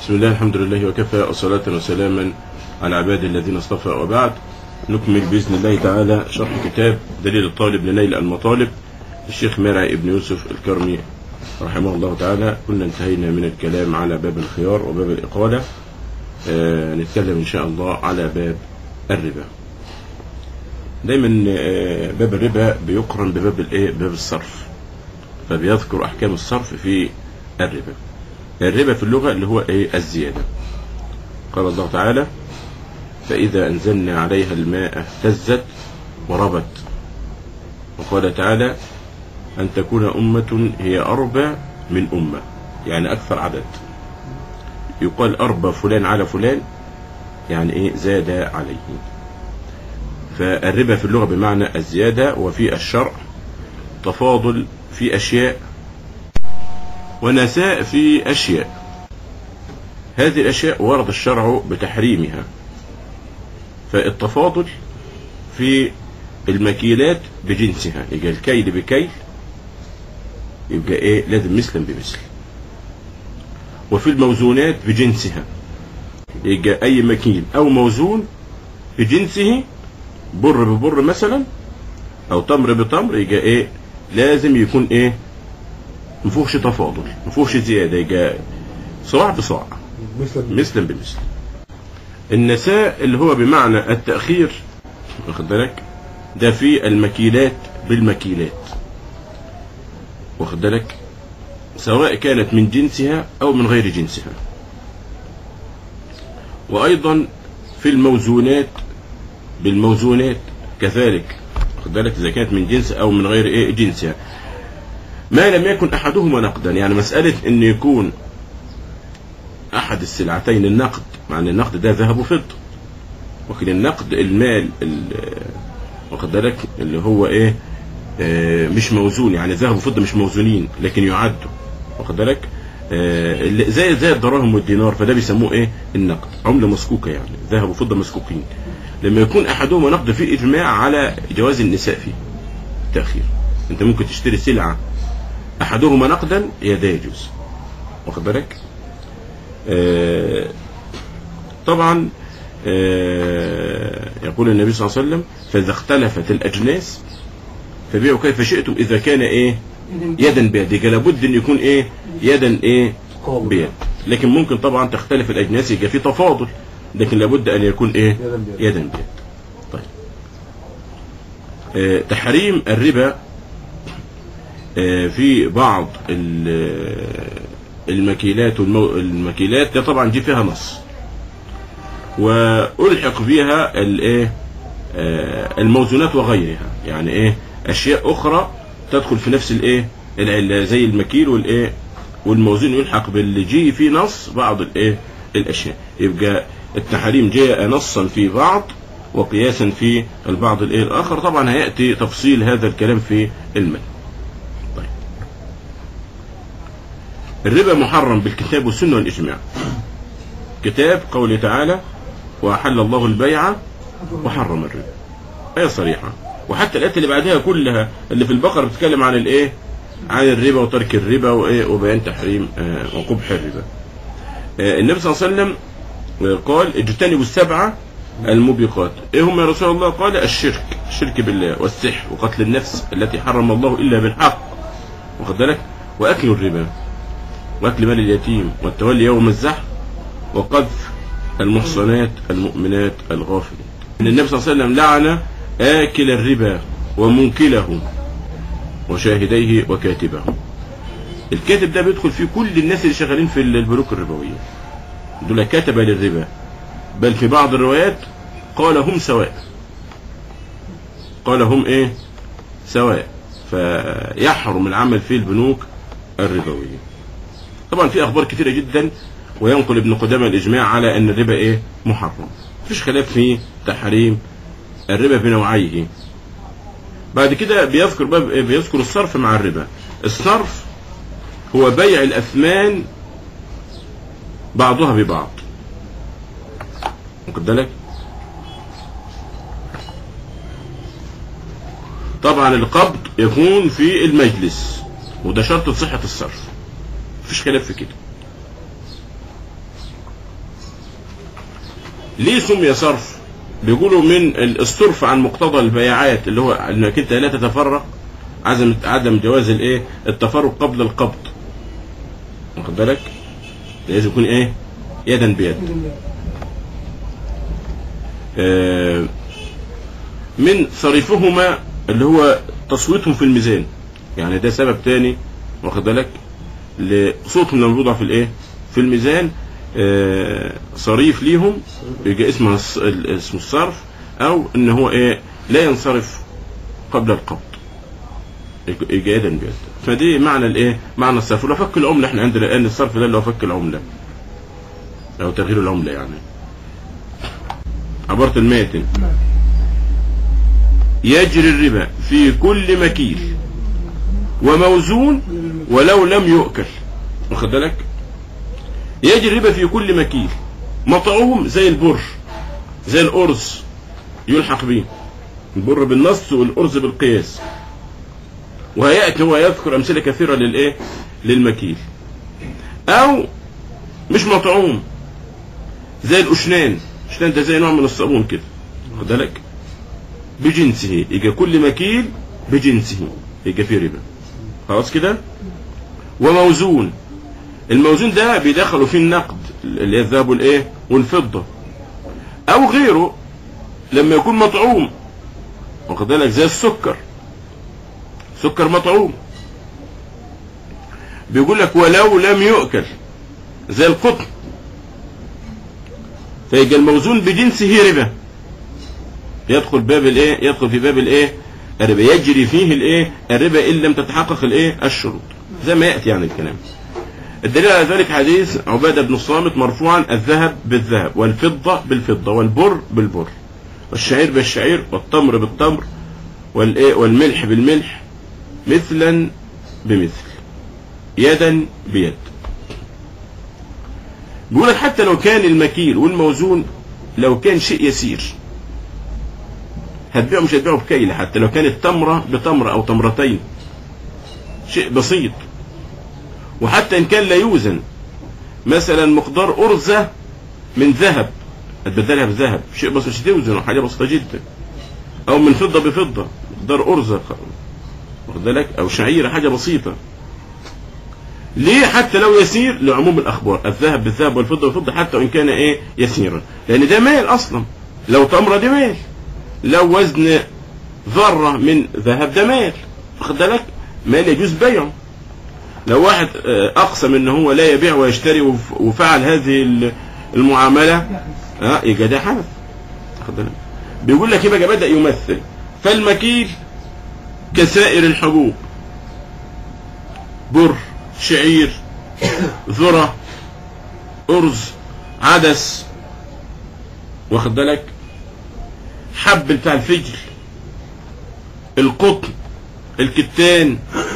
بسم الله الحمد لله وكفى وصلاة وسلاما على عباد الذين اصطفى وبعد نكمل بإذن الله تعالى شرح كتاب دليل الطالب لنيل المطالب الشيخ مرعي ابن يوسف الكرمي رحمه الله تعالى كنا انتهينا من الكلام على باب الخيار وباب الإقالة آه نتكلم إن شاء الله على باب الربا دايما آه باب الربا بيقرن بباب الايه باب الصرف فبيذكر أحكام الصرف في الربا الربا في اللغة اللي هو ايه الزيادة قال الله تعالى فإذا أنزلنا عليها الماء اهتزت وربت وقال تعالى أن تكون أمة هي أربى من أمة يعني أكثر عدد يقال أربى فلان على فلان يعني إيه زاد عليه فالربا في اللغة بمعنى الزيادة وفي الشرع تفاضل في أشياء ونساء في أشياء هذه الأشياء ورد الشرع بتحريمها فالتفاضل في المكيلات بجنسها يبقى الكيل بكيل يبقى ايه لازم مثلا بمثل وفي الموزونات بجنسها يبقى اي مكيل او موزون بجنسه بر ببر مثلا او تمر بتمر يبقى ايه لازم يكون ايه مفيهوش تفاضل مفيهوش زياده يبقى صاع بصاع مثلا بمثل النساء اللي هو بمعنى التأخير واخد بالك ده في المكيلات بالمكيلات واخد بالك سواء كانت من جنسها او من غير جنسها وايضا في الموزونات بالموزونات كذلك واخد بالك اذا كانت من جنس او من غير ايه جنسها ما لم يكن احدهما نقدا يعني مسألة ان يكون احد السلعتين النقد مع ان النقد ده ذهب وفضه لكن النقد المال واخد بالك اللي هو ايه آه مش موزون يعني ذهب وفضه مش موزونين لكن يعدوا واخد بالك آه زي زي الدراهم والدينار فده بيسموه ايه النقد عمله مسكوكه يعني ذهب وفضه مسكوكين لما يكون احدهما نقد في اجماع على جواز النساء فيه تاخير انت ممكن تشتري سلعه احدهما نقدا يا ده يجوز واخد بالك آه طبعا آه يقول النبي صلى الله عليه وسلم فإذا اختلفت الأجناس فبيعوا كيف شئتم إذا كان إيه يدا بيد يبقى لابد أن يكون إيه يدا إيه بيد لكن ممكن طبعا تختلف الأجناس يبقى في تفاضل لكن لابد أن يكون إيه يدا بيد طيب آه تحريم الربا آه في بعض المكيلات والمكيلات ده طبعا دي فيها نص والحق بها الايه الموزونات وغيرها يعني ايه اشياء اخرى تدخل في نفس الايه العله زي المكيل والايه والموزون يلحق باللي جي في نص بعض الايه الاشياء يبقى التحريم جاء نصا في بعض وقياسا في البعض الايه الاخر طبعا هياتي تفصيل هذا الكلام في المتن طيب الربا محرم بالكتاب والسنه والاجماع كتاب قوله تعالى وأحل الله البيع وحرم الربا آية صريحة وحتى الآيات اللي بعدها كلها اللي في البقرة بتتكلم عن الإيه عن الربا وترك الربا وإيه وبيان تحريم آه وقبح الربا آه النبي صلى الله عليه وسلم قال اجتنبوا السبعة الموبقات ايه هم يا رسول الله قال الشرك الشرك بالله والسحر وقتل النفس التي حرم الله الا بالحق واخد بالك واكل الربا واكل مال اليتيم والتولي يوم الزحف وقذف المحصنات المؤمنات الغافلات ان النبي صلى الله عليه وسلم لعن آكل الربا ومنكله وشاهديه وكاتبه الكاتب ده بيدخل فيه كل الناس اللي شغالين في البنوك الربوية دول كتبة للربا بل في بعض الروايات قال هم سواء قال هم ايه سواء فيحرم العمل في البنوك الربوية طبعا في اخبار كثيرة جدا وينقل ابن قدامة الإجماع على أن الربا إيه محرم مفيش خلاف في تحريم الربا بنوعيه بعد كده بيذكر بيذكر الصرف مع الربا الصرف هو بيع الأثمان بعضها ببعض واخد بالك طبعا القبض يكون في المجلس وده شرط صحة الصرف مفيش خلاف في كده ليه سمي صرف بيقولوا من الصرف عن مقتضى البيعات اللي هو انك انت لا تتفرق عدم عدم جواز الايه التفرق قبل القبض واخد بالك لازم يكون ايه يدا بيد آه، من صريفهما اللي هو تصويتهم في الميزان يعني ده سبب تاني واخد بالك لصوتهم لما بيوضع في الايه في الميزان آه، صريف ليهم يبقى اسمه الص- ال- اسمه الصرف او ان هو ايه لا ينصرف قبل القبض يبقى يبقى يدا بيد فدي معنى الايه معنى الصرف ولو فك العمله احنا عندنا الان الصرف ده اللي هو فك العمله او تغيير العمله يعني عبارة الماتن يجري الربا في كل مكيل وموزون ولو لم يؤكل واخد بالك يجري الربا في كل مكيل مطعوم زي البر زي الأرز يلحق به البر بالنص والأرز بالقياس وهيأتي هو يذكر أمثلة كثيرة للإيه للمكيل أو مش مطعوم زي الأشنان الأشنان ده زي نوع من الصابون كده واخد بالك بجنسه يجي كل مكيل بجنسه يجي فيه ربا خلاص كده وموزون الموزون ده بيدخلوا فيه النقد اللي هي الذهب والايه والفضه او غيره لما يكون مطعوم واخد بالك زي السكر سكر مطعوم بيقول لك ولو لم يؤكل زي القطن فيبقى الموزون بجنسه ربا يدخل باب الايه يدخل في باب الايه الربا يجري فيه الايه الربا ان لم تتحقق الايه الشروط زي ما ياتي يعني الكلام الدليل على ذلك حديث عبادة بن الصامت مرفوعا الذهب بالذهب والفضة بالفضة والبر بالبر والشعير بالشعير والتمر بالتمر والايه والملح بالملح مثلا بمثل يدا بيد بيقول لك حتى لو كان المكيل والموزون لو كان شيء يسير هتبيعه مش هتبيعه بكيل حتى لو كانت تمرة بتمرة أو تمرتين شيء بسيط وحتى إن كان لا يوزن مثلا مقدار أرزة من ذهب هتبدلها بذهب شيء بسيط مش توزنه حاجة بسيطة جدا أو من فضة بفضة مقدار أرزة واخد بالك أو شعيرة حاجة بسيطة ليه حتى لو يسير لعموم الأخبار الذهب بالذهب والفضة بالفضة حتى وإن كان إيه يسيرا لأن ده مال أصلا لو تمرة ده مال لو وزن ذرة من ذهب ده مال واخد بالك مال يجوز بيعه لو واحد آه، أقسم إن هو لا يبيع ويشتري وف- وفعل هذه ال- المعاملة اه يبقى ده حلف واخد بالك بيقول لك يبقى بدأ يمثل فالمكيل كسائر الحبوب بر شعير ذرة أرز عدس واخد بالك حب بتاع الفجل القطن الكتان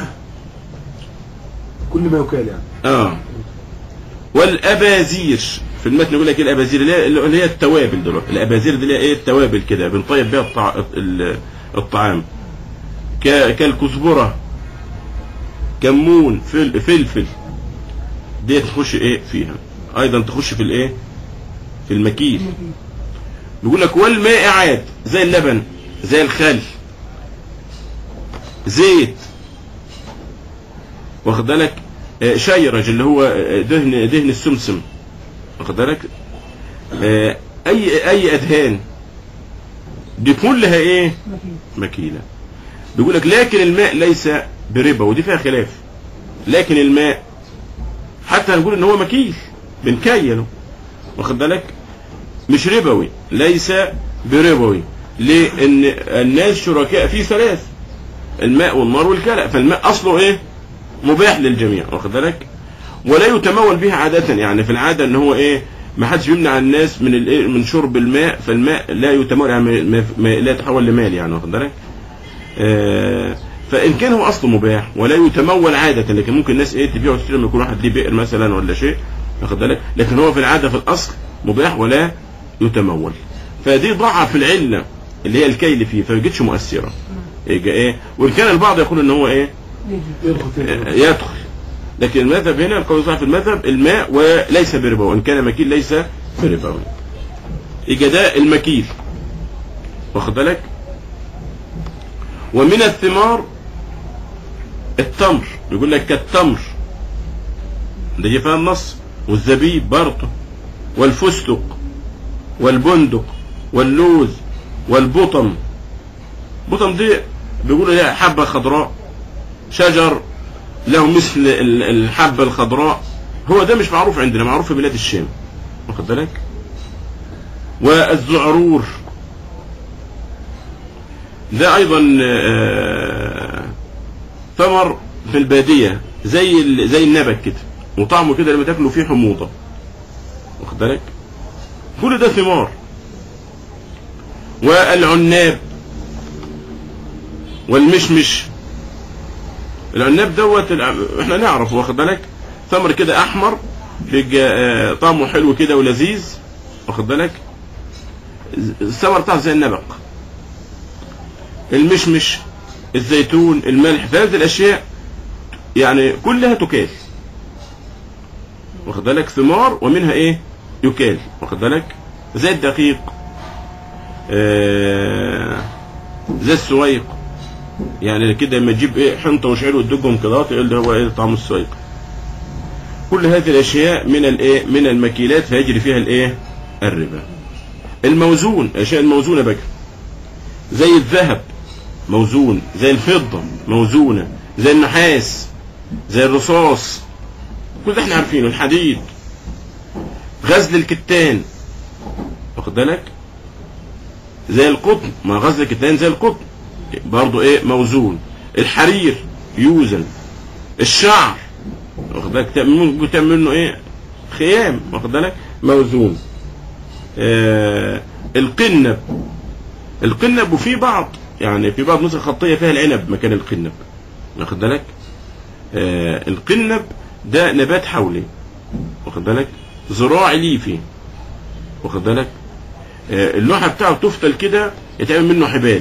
كل ما يكال يعني اه والابازير في المتن يقول لك ايه الابازير اللي هي اللي هي التوابل دلوقتي الابازير دي اللي هي ايه التوابل كده بنطيب بيها الطع... ال- الطعام ك... كالكزبره كمون فل... فلفل دي تخش ايه فيها ايضا تخش في الايه في المكيل بيقول لك والمائعات زي اللبن زي الخل زيت واخد بالك آه، شيرج اللي هو آه، دهن دهن السمسم واخد بالك آه، اي اي ادهان دي كلها ايه مكيله بيقول لك لكن الماء ليس بربا ودي فيها خلاف لكن الماء حتى هنقول ان هو مكيل بنكيله واخد بالك مش ربوي ليس بربوي ليه ان الناس شركاء في ثلاث الماء والنار والكلى فالماء اصله ايه مباح للجميع واخد بالك ولا يتمول به عادة يعني في العادة ان هو ايه ما حدش بيمنع الناس من الايه من شرب الماء فالماء لا يتمول يعني ما ما لا يتحول لمال يعني واخد بالك آه فان كان هو اصله مباح ولا يتمول عادة لكن ممكن الناس ايه تبيع وتشتري لما يكون واحد ليه بئر مثلا ولا شيء واخد بالك لكن هو في العادة في الاصل مباح ولا يتمول فدي ضعف العلة اللي هي الكيل فيه فما يجدش مؤثرة يبقى ايه وان كان البعض يقول ان هو ايه يدخل فيه يدخل لكن المذهب هنا القول الصحيح في المذهب الماء وليس بربا وان كان مكيل ليس بربا يبقى ده المكيل واخد بالك ومن الثمار التمر يقول لك كالتمر ده جه فيها النص والزبيب برضه والفستق والبندق واللوز والبطم بطم دي بيقولوا لها حبة خضراء شجر له مثل ال- الحبة الخضراء هو ده مش معروف عندنا معروف في بلاد الشام واخد بالك والزعرور ده ايضا آه، ثمر في البادية زي ال- زي النبك كده وطعمه كده لما تاكله فيه حموضة واخد بالك كل ده ثمار والعناب والمشمش العناب دوت الع- احنا نعرف واخد بالك ثمر كده احمر بيبقى آه، طعمه حلو كده ولذيذ واخد بالك الثمر بتاعه زي النبق المشمش الزيتون الملح فهذه الاشياء يعني كلها تكال واخد بالك ثمار ومنها ايه يكال واخد بالك زي الدقيق آه زي السويق يعني كده لما تجيب ايه حنطه وشعير وتدقهم كده تقول ده هو ايه طعم السويق كل هذه الاشياء من الايه من المكيلات فيجري فيها الايه الربا الموزون الاشياء الموزونه بقى زي الذهب موزون زي الفضه موزونه زي النحاس زي الرصاص كل ده احنا عارفينه الحديد غزل الكتان واخد بالك زي القطن ما غزل الكتان زي القطن برضه ايه موزون الحرير يوزن الشعر واخد بالك تعمل- ممكن تعمل منه ايه خيام واخد بالك موزون آه القنب القنب وفي بعض يعني في بعض نسخ خطيه فيها العنب مكان القنب واخد بالك آه القنب ده نبات حولي واخد بالك زراعي ليفي واخد بالك آه اللوحه بتاعه تفتل كده يتعمل منه حبال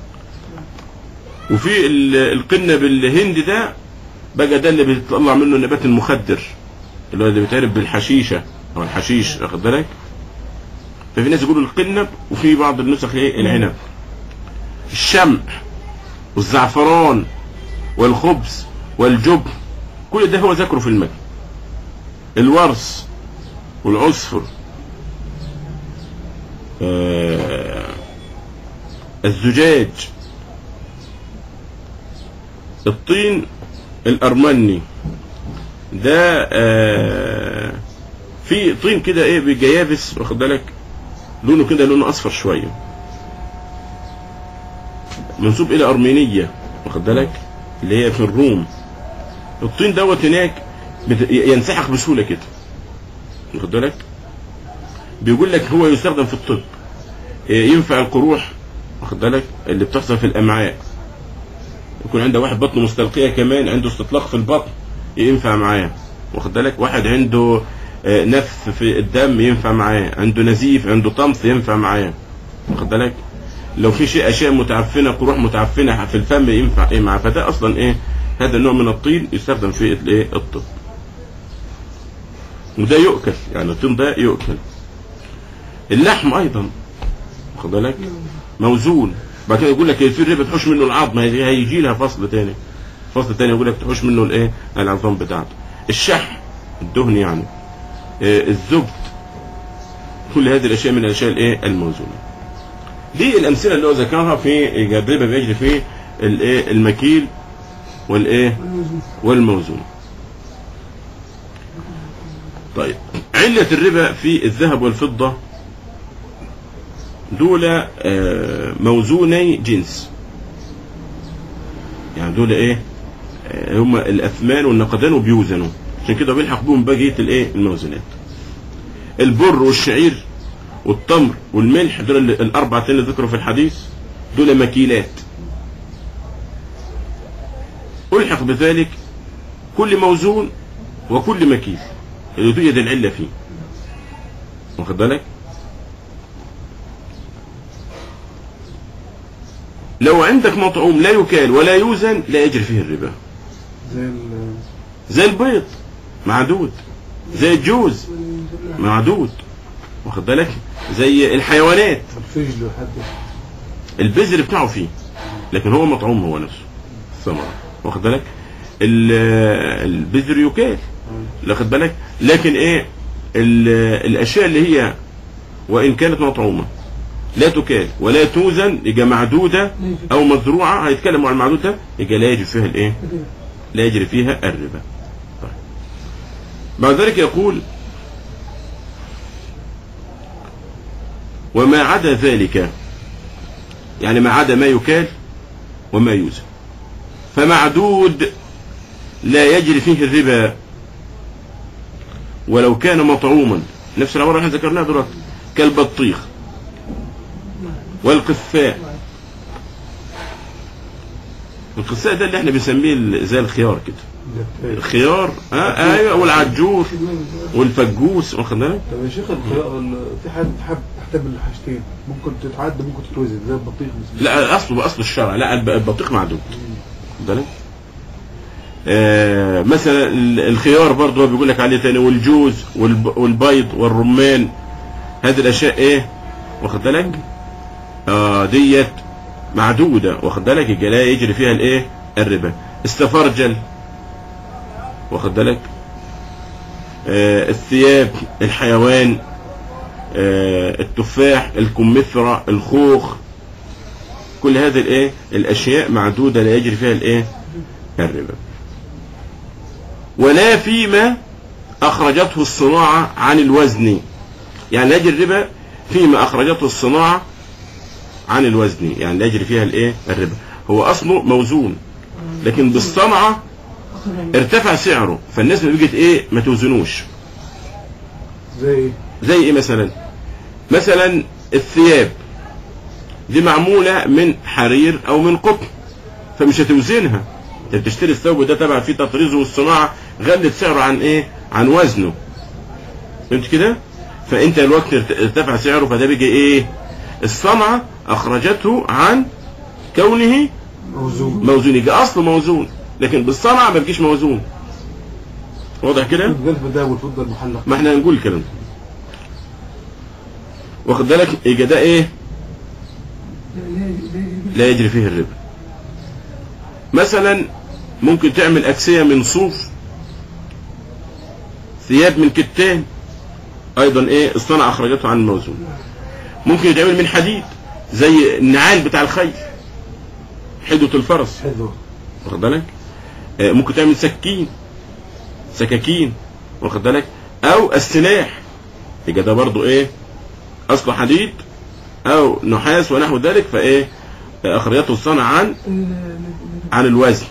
وفي ال- القنب الهندي ده بقى ده اللي بيطلع منه النبات المخدر اللي هو اللي بيتعرف بالحشيشه او الحشيش واخد بالك ففي ناس يقولوا القنب وفي بعض النسخ ايه العنب الشمع والزعفران والخبز والجبن كل ده هو ذكره في المتن الورس والعصفر آه الزجاج الطين الأرمني ده آه في طين كده ايه بيبقى يابس واخد بالك لونه كده لونه اصفر شويه منسوب الى ارمينيه واخد بالك اللي هي في الروم الطين دوت هناك بت- ينسحق بسهوله كده واخد بالك بيقول لك هو يستخدم في الطب إيه، ينفع القروح واخد بالك اللي بتحصل في الامعاء يكون عنده واحد بطنه مستلقيه كمان عنده استطلاق في البطن ينفع معاه واخد بالك واحد عنده آه، نف في الدم ينفع معاه عنده نزيف عنده طمث ينفع معاه واخد بالك لو في شيء اشياء متعفنه قروح متعفنه في الفم ينفع ايه معاه فده اصلا ايه هذا النوع من الطين يستخدم في الايه الطب وده يؤكل يعني الطين ده يؤكل اللحم ايضا واخد بالك موزون بعد كده يقول لك في الربا تحوش منه العظم هي- هيجي لها فصل تاني فصل تاني يقول لك تحوش منه الايه العظام بتاعته الشحم الدهن يعني آه، الزبد كل هذه الاشياء من الاشياء الايه الموزونه دي الامثله اللي هو ذكرها في الربا بيجري في الايه المكيل والايه والموزون طيب علة الربا في الذهب والفضة دول آه، موزوني جنس يعني دول ايه آه، هم الاثمان والنقدان وبيوزنوا عشان كده بيلحق بهم بقيه الايه الموزنات البر والشعير والتمر والملح دول ال- الاربعه اللي ذكروا في الحديث دول مكيلات الحق بذلك كل موزون وكل مكيل اللي توجد العله فيه واخد بالك لو عندك مطعوم لا يكال ولا يوزن لا يجري فيه الربا زي ال زي البيض معدود زي الجوز معدود واخد بالك زي الحيوانات الفجل وحد البذر بتاعه فيه لكن هو مطعوم هو نفسه الثمرة واخد بالك ال- البذر يكال واخد بالك لكن ايه ال- الاشياء اللي هي وان كانت مطعومه لا تكال ولا توزن يبقى معدوده او مزروعه هيتكلموا عن المعدود ده يبقى لا يجري فيها الايه؟ لا يجري فيها الربا. طيب. بعد ذلك يقول وما عدا ذلك يعني ما عدا ما يكال وما يوزن فمعدود لا يجري فيه الربا ولو كان مطعوما نفس العبارة اللي احنا ذكرناها دلوقتي كالبطيخ والقثاء القثاء ده اللي احنا بنسميه ال- زي الخيار كده الخيار اه ايوه والعجور والفجوس واخد بالك طب يا شيخ الخيار- ال- في حد حب تحتمل الحاجتين ممكن تتعدى ممكن تتوزن زي البطيخ مثلا لا اصله باصل الشرع لا الب- البطيخ معدود واخد بالك آه مثلا ال- الخيار برضه هو بيقول لك عليه تاني والجوز والب- والبيض والرمان هذه الاشياء ايه واخد بالك اه ديت معدوده واخد بالك يبقى لا يجري فيها الايه الربا استفرجل واخد بالك آه الثياب الحيوان آه التفاح الكمثرى الخوخ كل هذه الايه الاشياء معدوده لا يجري فيها الايه الربا ولا فيما اخرجته الصناعه عن الوزن يعني لا يجري الربا فيما اخرجته الصناعه عن الوزن يعني لا يجري فيها الايه الربا هو اصله موزون لكن بالصنعه ارتفع سعره فالناس ما بقت ايه ما توزنوش زي ايه؟ زي ايه مثلا مثلا الثياب دي معمولة من حرير او من قطن فمش هتوزنها انت بتشتري الثوب ده تبع فيه تطريزه والصناعة غلت سعره عن ايه عن وزنه فهمت كده فانت الوقت ارت- ارتفع سعره فده بيجي ايه الصنعة اخرجته عن كونه موزون موزون يجي اصله موزون لكن بالصنعة ما بيجيش موزون واضح كده الجلف ده والفضه المحلق ما احنا هنقول الكلام ده واخد بالك يبقى ده ايه لا يجري فيه الربا مثلا ممكن تعمل اكسيه من صوف ثياب من كتان ايضا ايه الصنعه اخرجته عن الموزون ممكن يتعمل من حديد زي النعال بتاع الخيل حدوة الفرس حلو واخد بالك آه، ممكن تعمل سكين سكاكين واخد بالك او السلاح يبقى ده برضو ايه اصله حديد او نحاس ونحو ذلك فايه آه، اخرجته الصنع عن عن الوزن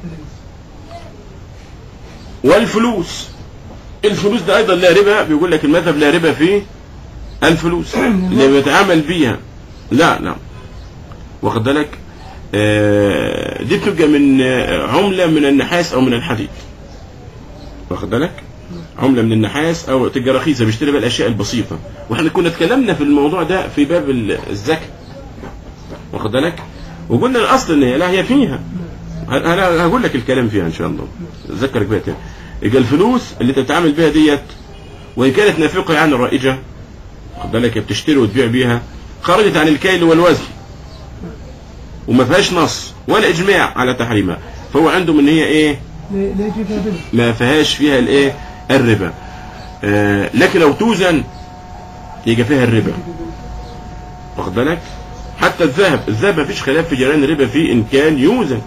والفلوس الفلوس ده ايضا لا ربا بيقول لك المذهب لا ربا فيه الفلوس اللي بيتعامل بيها لا لا واخد بالك آه، دي بتبقى من آه، عملة من النحاس او من الحديد واخد بالك عملة من النحاس او تبقى رخيصة بيشتري بقى الاشياء البسيطة واحنا كنا اتكلمنا في الموضوع ده في باب ال- الزكاة واخد بالك وقلنا الاصل ان هي لا هي فيها ه- انا هقول لك الكلام فيها ان شاء الله اتذكرك بيها تاني يبقى الفلوس اللي تتعامل بيها ديت وان كانت نافقه يعني رائجه خد بالك هي بتشتري وتبيع بيها خرجت عن الكيل والوزن وما فيهاش نص ولا اجماع على تحريمها فهو عندهم ان هي ايه لا لا يجي فيها ربا ما فيهاش فيها الايه الربا آه لكن لو توزن يجي فيها الربا واخد بالك حتى الذهب الذهب ما فيش خلاف في جيران الربا فيه ان كان يوزن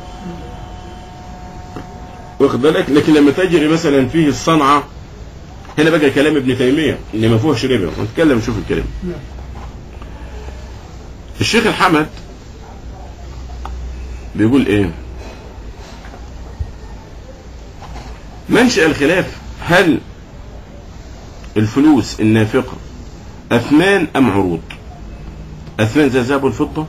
واخد بالك لكن لما تجري مثلا فيه الصنعه هنا بقى كلام ابن تيميه ان ما فيهوش ربا نتكلم نشوف الكلام نعم. الشيخ الحمد بيقول ايه منشأ الخلاف هل الفلوس النافقة أثمان أم عروض أثمان زي الذهب والفضة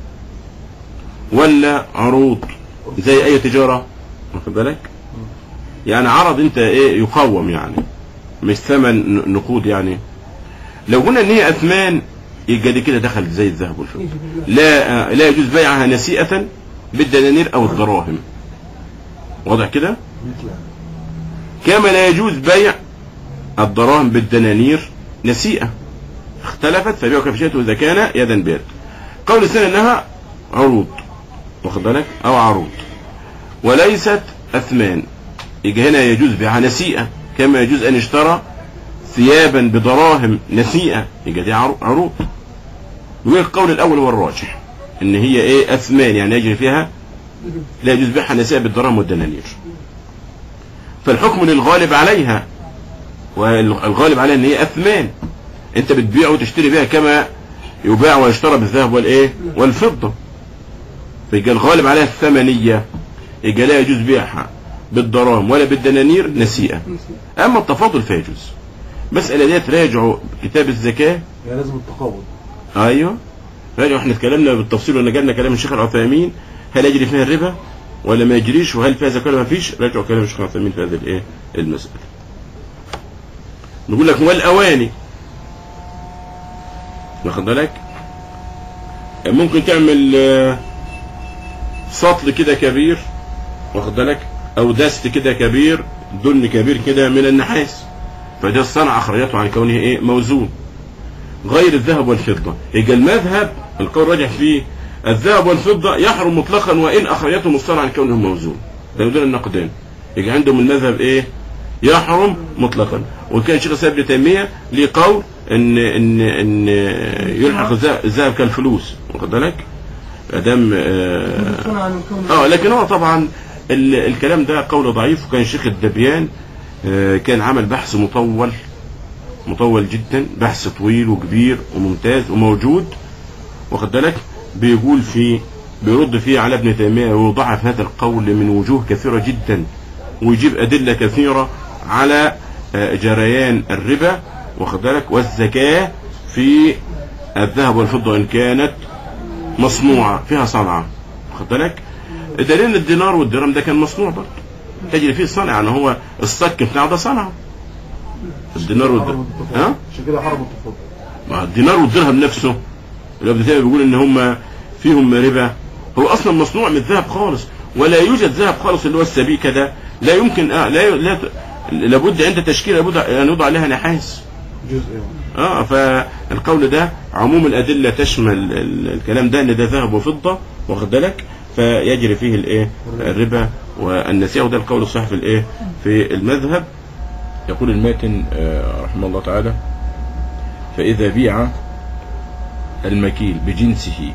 ولا عروض زي أي تجارة واخد بالك يعني عرض أنت إيه يقوم يعني مش ثمن ن- نقود يعني لو قلنا إن هي أثمان يبقى دي كده دخلت زي الذهب والفضة يجي بالله لا آه، لا يجوز بيعها نسيئة بالدنانير أو الدراهم واضح كده مثل كما لا يجوز بيع الدراهم بالدنانير نسيئة اختلفت فبيع كفشته اذا كان يدا بيد قول الثاني انها عروض واخد بالك او عروض وليست اثمان يجي هنا يجوز بيعها نسيئه كما يجوز ان يشترى ثيابا بدراهم نسيئه يجي دي عرو- عروض يقول القول الاول هو الراجح ان هي ايه اثمان يعني يجري فيها لا يجوز بيعها نسيئه بالدراهم والدنانير فالحكم للغالب عليها والغالب عليها ان هي اثمان انت بتبيع وتشتري بها كما يباع ويشترى بالذهب والايه والفضه فيبقى الغالب عليها الثمنيه يبقى لا يجوز بيعها بالدراهم ولا بالدنانير نسيئه اما التفاضل فيجوز مسألة ديت راجعوا كتاب الزكاة يعني لازم التقابض ايوه راجعوا احنا اتكلمنا بالتفصيل وانا جالنا كلام الشيخ العثيمين هل يجري فيها الربا ولا ما يجريش وهل فيها زكاة ولا ما فيش راجعوا كلام الشيخ العثيمين في هذه الايه المسألة نقول لك والاواني واخد بالك ممكن تعمل آه، سطل كده كبير واخد بالك او دست كده كبير دن كبير كده من النحاس فده الصنعة أخرجته عن كونه إيه موزون غير الذهب والفضة يبقى المذهب القول راجع فيه الذهب والفضة يحرم مطلقا وإن أخرجتهم الصنعة عن كونه موزون ده دول النقدين يبقى عندهم المذهب إيه يحرم مطلقا وكان شيخ الإسلام ابن تيمية ليه قول إن إن إن يلحق الذهب- الذهب كالفلوس واخد بالك؟ أدام آه صنع من كون اه لكن هو طبعا ال- الكلام ده قول ضعيف وكان شيخ الدبيان آه، كان عمل بحث مطول مطول جدا بحث طويل وكبير وممتاز وموجود واخد بالك بيقول فيه بيرد فيه على ابن تيميه ويضعف هذا القول من وجوه كثيره جدا ويجيب ادله كثيره على آه، جريان الربا واخد بالك والزكاه في الذهب والفضه ان كانت مصنوعه فيها صنعه واخد بالك دليل الدينار والدرهم ده كان مصنوع برضه تجري فيه صنعه يعني هو الصك بتاعه ده صنعه الدينار حرم والدرهم التفاضل ها عشان كده حرم التفاضل ما الدينار والدرهم نفسه اللي ابن تيميه بيقول ان هم فيهم ربا هو اصلا مصنوع من الذهب خالص ولا يوجد ذهب خالص اللي هو السبيكه ده لا يمكن آه لا لا لابد عند تشكيل لابد ان يوضع لها نحاس جزء يعني اه فالقول ده عموم الادله تشمل ال- الكلام ده ان ده ذهب وفضه واخد بالك فيجري فيه الايه الربا والنسيئه وده القول الصحيح في الايه في المذهب يقول الماتن آه، رحمه الله تعالى فاذا بيع المكيل بجنسه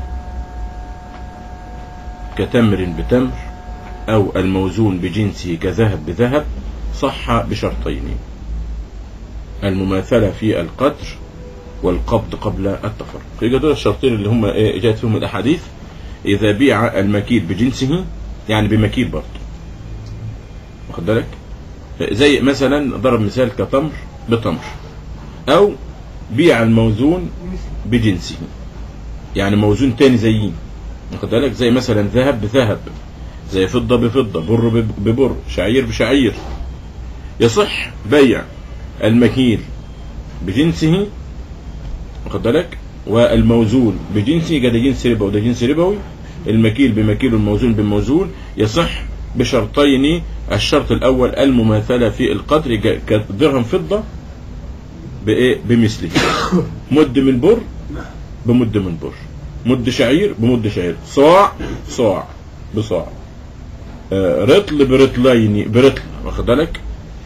كتمر بتمر او الموزون بجنسه كذهب بذهب صح بشرطين المماثلة في القدر والقبض قبل التفرق يبقى دول الشرطين اللي هم ايه جاءت فيهم الاحاديث اذا بيع المكيل بجنسه يعني بمكيل برضه واخد بالك زي مثلا ضرب مثال كتمر بتمر او بيع الموزون بجنسه يعني موزون تاني زيه واخد بالك زي مثلا ذهب بذهب زي فضة بفضة بر بب- ببر شعير بشعير يصح بيع المكيل بجنسه واخد بالك والموزون بجنسه يبقى ده جنس ربا وده جنس ربوي المكيل بمكيل والموزون بموزون يصح بشرطين الشرط الاول المماثله في القدر يبقى كدرهم فضه بايه بمثله مد من بر بمد من بر مد شعير بمد شعير صاع صاع بصاع آه، رطل برطلين برطل واخد بالك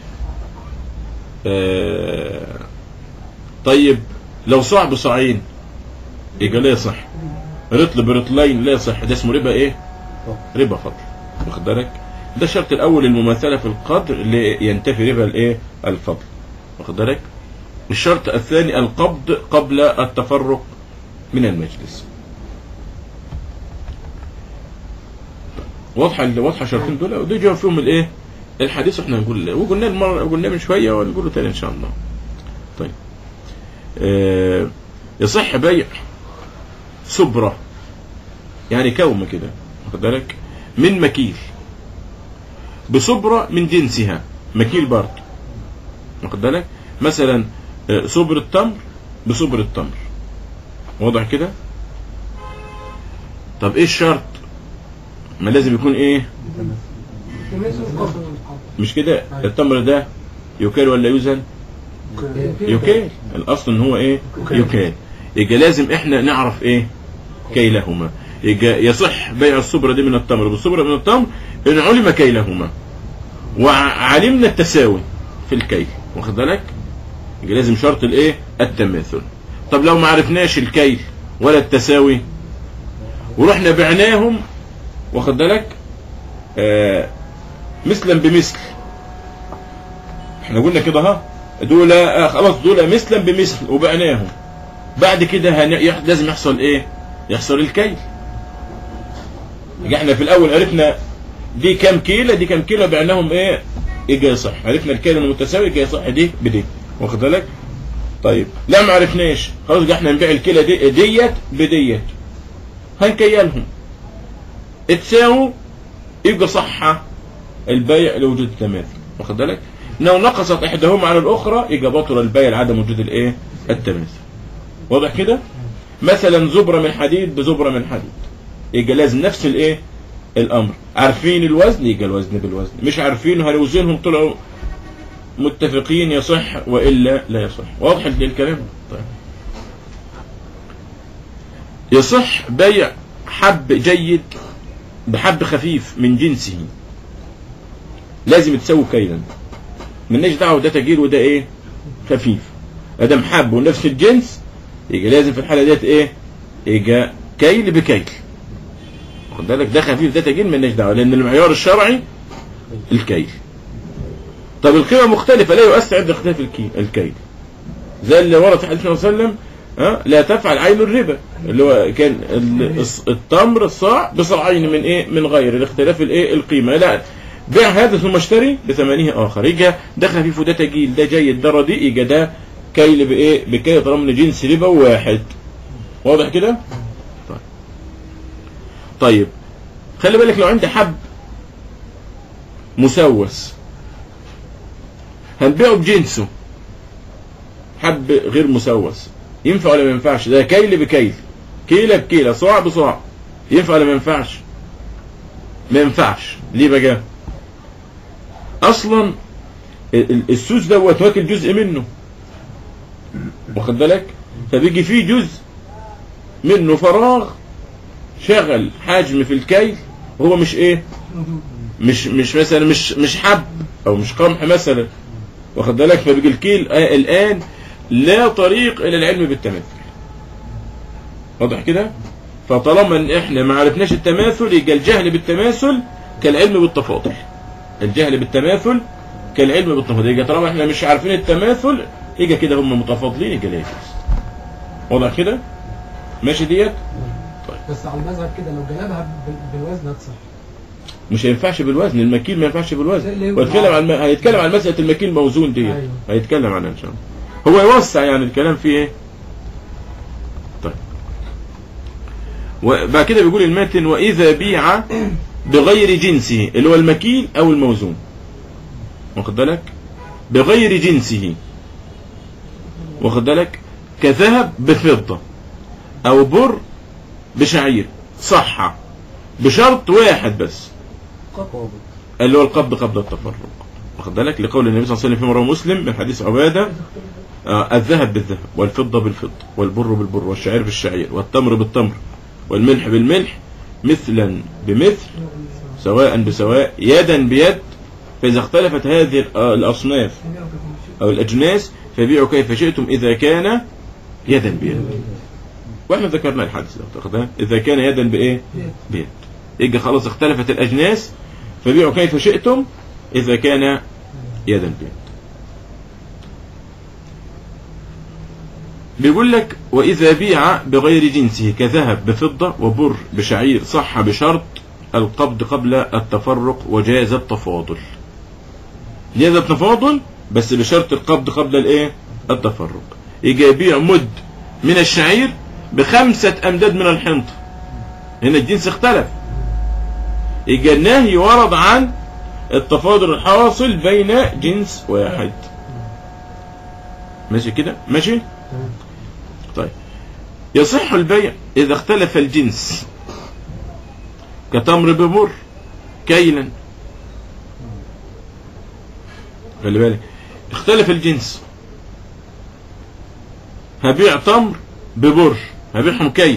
آه، طيب لو صاع بصاعين يبقى لا يصح رطل برطلين لا يصح ده اسمه ربا ايه ربا فضل واخد بالك ده الشرط الاول المماثله في القدر اللي ينتفي ربا الايه الفضل واخد بالك الشرط الثاني القبض قبل التفرق من المجلس واضحه واضحه الشرطين دول ودول جاوا فيهم الايه الحديث احنا نقول وقلنا المره قلنا من شويه ونقوله تاني ان شاء الله طيب آه يصح بيع سبرة يعني كومة كده واخد بالك من مكيل بسبرة من جنسها مكيل برضه واخد بالك مثلا آه، سبر التمر بسبر التمر واضح كده طب ايه الشرط ما لازم يكون ايه تماثل القبض مش كده التمر ده يكال ولا يوزن يكال الاصل ان هو ايه يكال يبقى لازم احنا نعرف ايه كيلهما يبقى يصح بيع الصبرة دي من التمر بالصبرة من التمر ان علم كيلهما وعلمنا التساوي في الكيل واخد بالك يبقى لازم شرط الايه التماثل طب لو ما عرفناش الكيل ولا التساوي ورحنا بعناهم واخد بالك آه مثلا بمثل احنا قلنا كده ها دول آه خلاص دول مثلا بمثل وبعناهم بعد كده هن... يح... لازم يحصل ايه يحصل الكيل يبقى احنا في الاول عرفنا دي كام كيلو دي كام كيلو بعناهم ايه يجي يصح عرفنا الكيلو المتساوي يجي يصح دي بدي واخد بالك طيب لا ما عرفناش خلاص يبقى احنا نبيع الكيلو دي ديت بديت هنكيلهم اتساووا يبقى صح البيع لوجود التماثل واخد بالك لو نقصت احداهما على الاخرى يبقى بطل البيع لعدم وجود الايه التماثل واضح كده مثلا زبرة من حديد بزبرة من حديد يبقى لازم نفس الايه الامر عارفين الوزن يبقى الوزن بالوزن مش عارفين هنوزنهم طلعوا متفقين يصح والا لا يصح واضح الكلام طيب يصح بيع حب جيد بحب خفيف من جنسه لازم تسوي كيلا مالناش دعوه ده تجير وده ايه خفيف ادم حب ونفس الجنس يجي لازم في الحاله ديت ايه يجي كيل بكيل خد بالك ده خفيف ده تجيل مالناش دعوه لان المعيار الشرعي الكيل طب القيمه مختلفه لا يؤثر عند اختلاف الكي- الكيل زي اللي ورد في حديث النبي صلى الله عليه وسلم ها لا تفعل عين الربا اللي هو كان ال- الص- التمر الصاع بصاعين من ايه من غير الاختلاف الايه القيمه لا بيع هذا ثم اشتري بثمنه اخر يجي ده خفيف وده تجيل ده جيد ده رديء يجي ده كيل بايه بكيل طالما من جنس ربا واحد واضح كده طيب طيب خلي بالك لو عندي حب مسوس هنبيعه بجنسه حب غير مسوس ينفع ولا ما ينفعش ده كيل بكيل كيلة بكيلة صاع بصاع ينفع ولا ما ينفعش ما ينفعش ليه بقى اصلا ال- ال- السوس دوت واكل جزء منه واخد بالك فبيجي فيه جزء منه فراغ شغل حجم في الكيل وهو مش ايه مش مش مثلا مش مش حب او مش قمح مثلا واخد بالك فبيجي الكيل آه الان لا طريق الى العلم بالتماثل واضح كده فطالما ان احنا ما عرفناش التماثل يبقى الجهل بالتماثل كالعلم بالتفاضل الجهل بالتماثل كالعلم بالتفاضل يبقى طالما احنا مش عارفين التماثل يبقى كده هم متفاضلين يبقى لا يجوز واضح كده ماشي ديت بس على المذهب كده لو جلبها بال- بالوزن هتصح مش هينفعش بالوزن المكيل ما ينفعش ليه بالوزن يوجع؟ ويتكلم عن هيتكلم عن مسألة المكيل موزون دي أيوة. هيتكلم عنها ان شاء الله هو يوسع يعني الكلام فيه ايه طيب وبعد كده بيقول الماتن واذا بيع بغير جنسه اللي هو المكيل او الموزون واخد بالك بغير جنسه واخد بالك كذهب بفضة او بر بشعير صحة بشرط واحد بس قابض اللي هو القبض قبل التفرق واخد بالك لقول النبي صلى الله عليه وسلم في مروه مسلم من حديث عباده آه الذهب بالذهب والفضه بالفضه والبر بالبر والشعير بالشعير والتمر بالتمر والملح بالملح مثلا بمثل سواء بسواء يدا بيد فاذا اختلفت هذه ال- آه الاصناف او الاجناس فبيعوا كيف شئتم اذا كان يدا بيد واحنا ذكرنا الحديث ده واخد بالك؟ اذا كان يدا بايه بيد يبقى خلاص اختلفت الاجناس فبيعوا كيف شئتم إذا كان يدا بيد بيقول لك وإذا بيع بغير جنسه كذهب بفضة وبر بشعير صح بشرط القبض قبل التفرق وجاز التفاضل جاز التفاضل بس بشرط القبض قبل الايه التفرق يجي يبيع مد من الشعير بخمسة أمداد من الحنطة هنا الجنس اختلف يبقى النهي ورد عن التفاضل الحاصل بين جنس واحد ماشي كده ماشي طيب يصح البيع إذا اختلف الجنس كتمر بمر كيلا خلي بالك اختلف الجنس هبيع تمر ببر هبيعهم كيل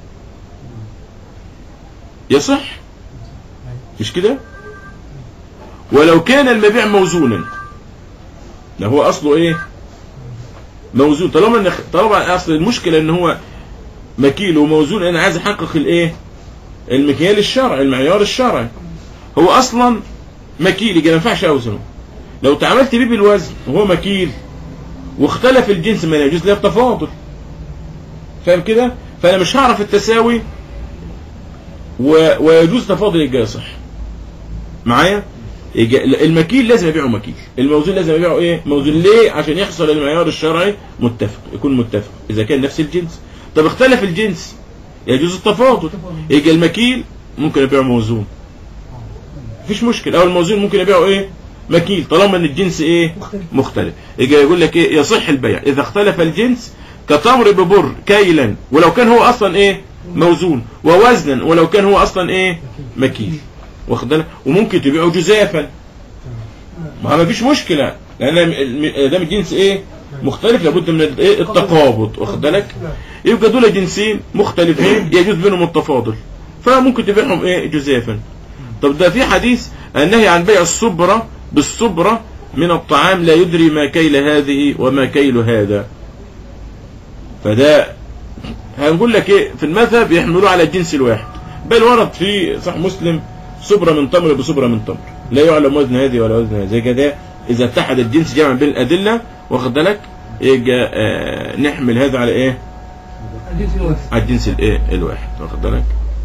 يصح مش كده ولو كان المبيع موزونا ده هو اصله ايه موزون طالما ان طبعا اصل المشكله ان هو مكيل وموزون انا عايز احقق الايه المكيال الشرعي المعيار الشرعي هو اصلا مكيل يبقى ما ينفعش اوزنه لو تعاملت بيه بالوزن وهو مكيل واختلف الجنس ما يجوز له التفاضل فاهم كده فانا مش هعرف التساوي و... ويجوز تفاضل يبقى يصح معايا يبقى المكيل لازم يبيعه مكيل الموزون لازم يبيعه ايه موزون ليه عشان يحصل المعيار الشرعي متفق يكون متفق اذا كان نفس الجنس طب اختلف الجنس يجوز التفاضل يبقى المكيل ممكن يبيعه موزون مفيش مشكله او الموزون ممكن يبيعه ايه مكيل طالما ان الجنس ايه مختلف. مختلف يجي يقول لك ايه يصح البيع اذا اختلف الجنس كتمر ببر كيلا ولو كان هو اصلا ايه موزون ووزنا ولو كان هو اصلا ايه مكيل واخد بالك وممكن تبيعه جزافا ما ما فيش مشكله لان الم- دام الجنس ايه مختلف لابد من ال- إيه؟ التقابض واخد بالك يبقى دول جنسين مختلفين يجوز بينهم التفاضل فممكن تبيعهم ايه جزافا طب ده في حديث النهي عن بيع الصبرة بالصبرة من الطعام لا يدري ما كيل هذه وما كيل هذا فده هنقول لك ايه في المذهب يحملوه على الجنس الواحد بل ورد في صح مسلم صبرة من تمر بصبرة من تمر لا يعلم وزن هذه ولا وزن هذه زي كده اذا اتحد الجنس جمعا بين الادله واخد بالك يبقى آه نحمل هذا على ايه الجنس الواحد على الجنس الايه الواحد واخد بالك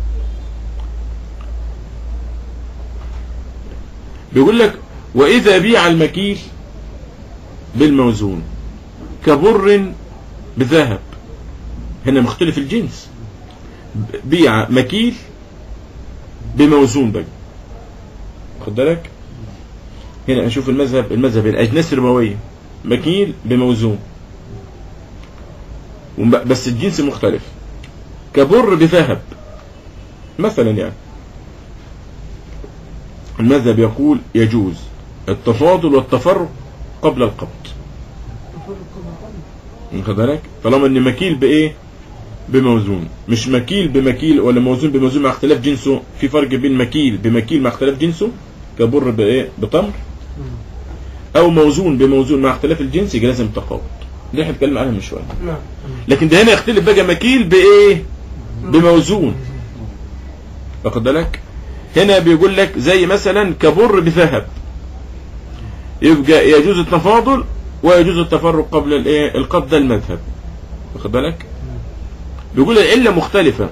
بيقول لك واذا بيع المكيل بالموزون كبر بذهب هنا مختلف الجنس بيع مكيل بموزون بقى واخد بالك هنا اشوف المذهب المذهب الاجناس الربويه مكيل بموزون وم- بس الجنس مختلف كبر بذهب مثلا يعني المذهب يقول يجوز التفاضل والتفرق قبل القبض واخد بالك طالما ان مكيل بايه بموزون مش مكيل بمكيل ولا موزون بموزون مع اختلاف جنسه في فرق بين مكيل بمكيل مع اختلاف جنسه كبر بايه بتمر او موزون بموزون مع اختلاف الجنس يبقى لازم تقابض دي احنا اتكلم عنها من شويه نعم لكن ده هنا يختلف بقى مكيل بايه بموزون واخد بالك هنا بيقول لك زي مثلا كبر بذهب يبقى يجوز التفاضل ويجوز التفرق قبل الايه القبض ده المذهب واخد بالك بيقول العله مختلفه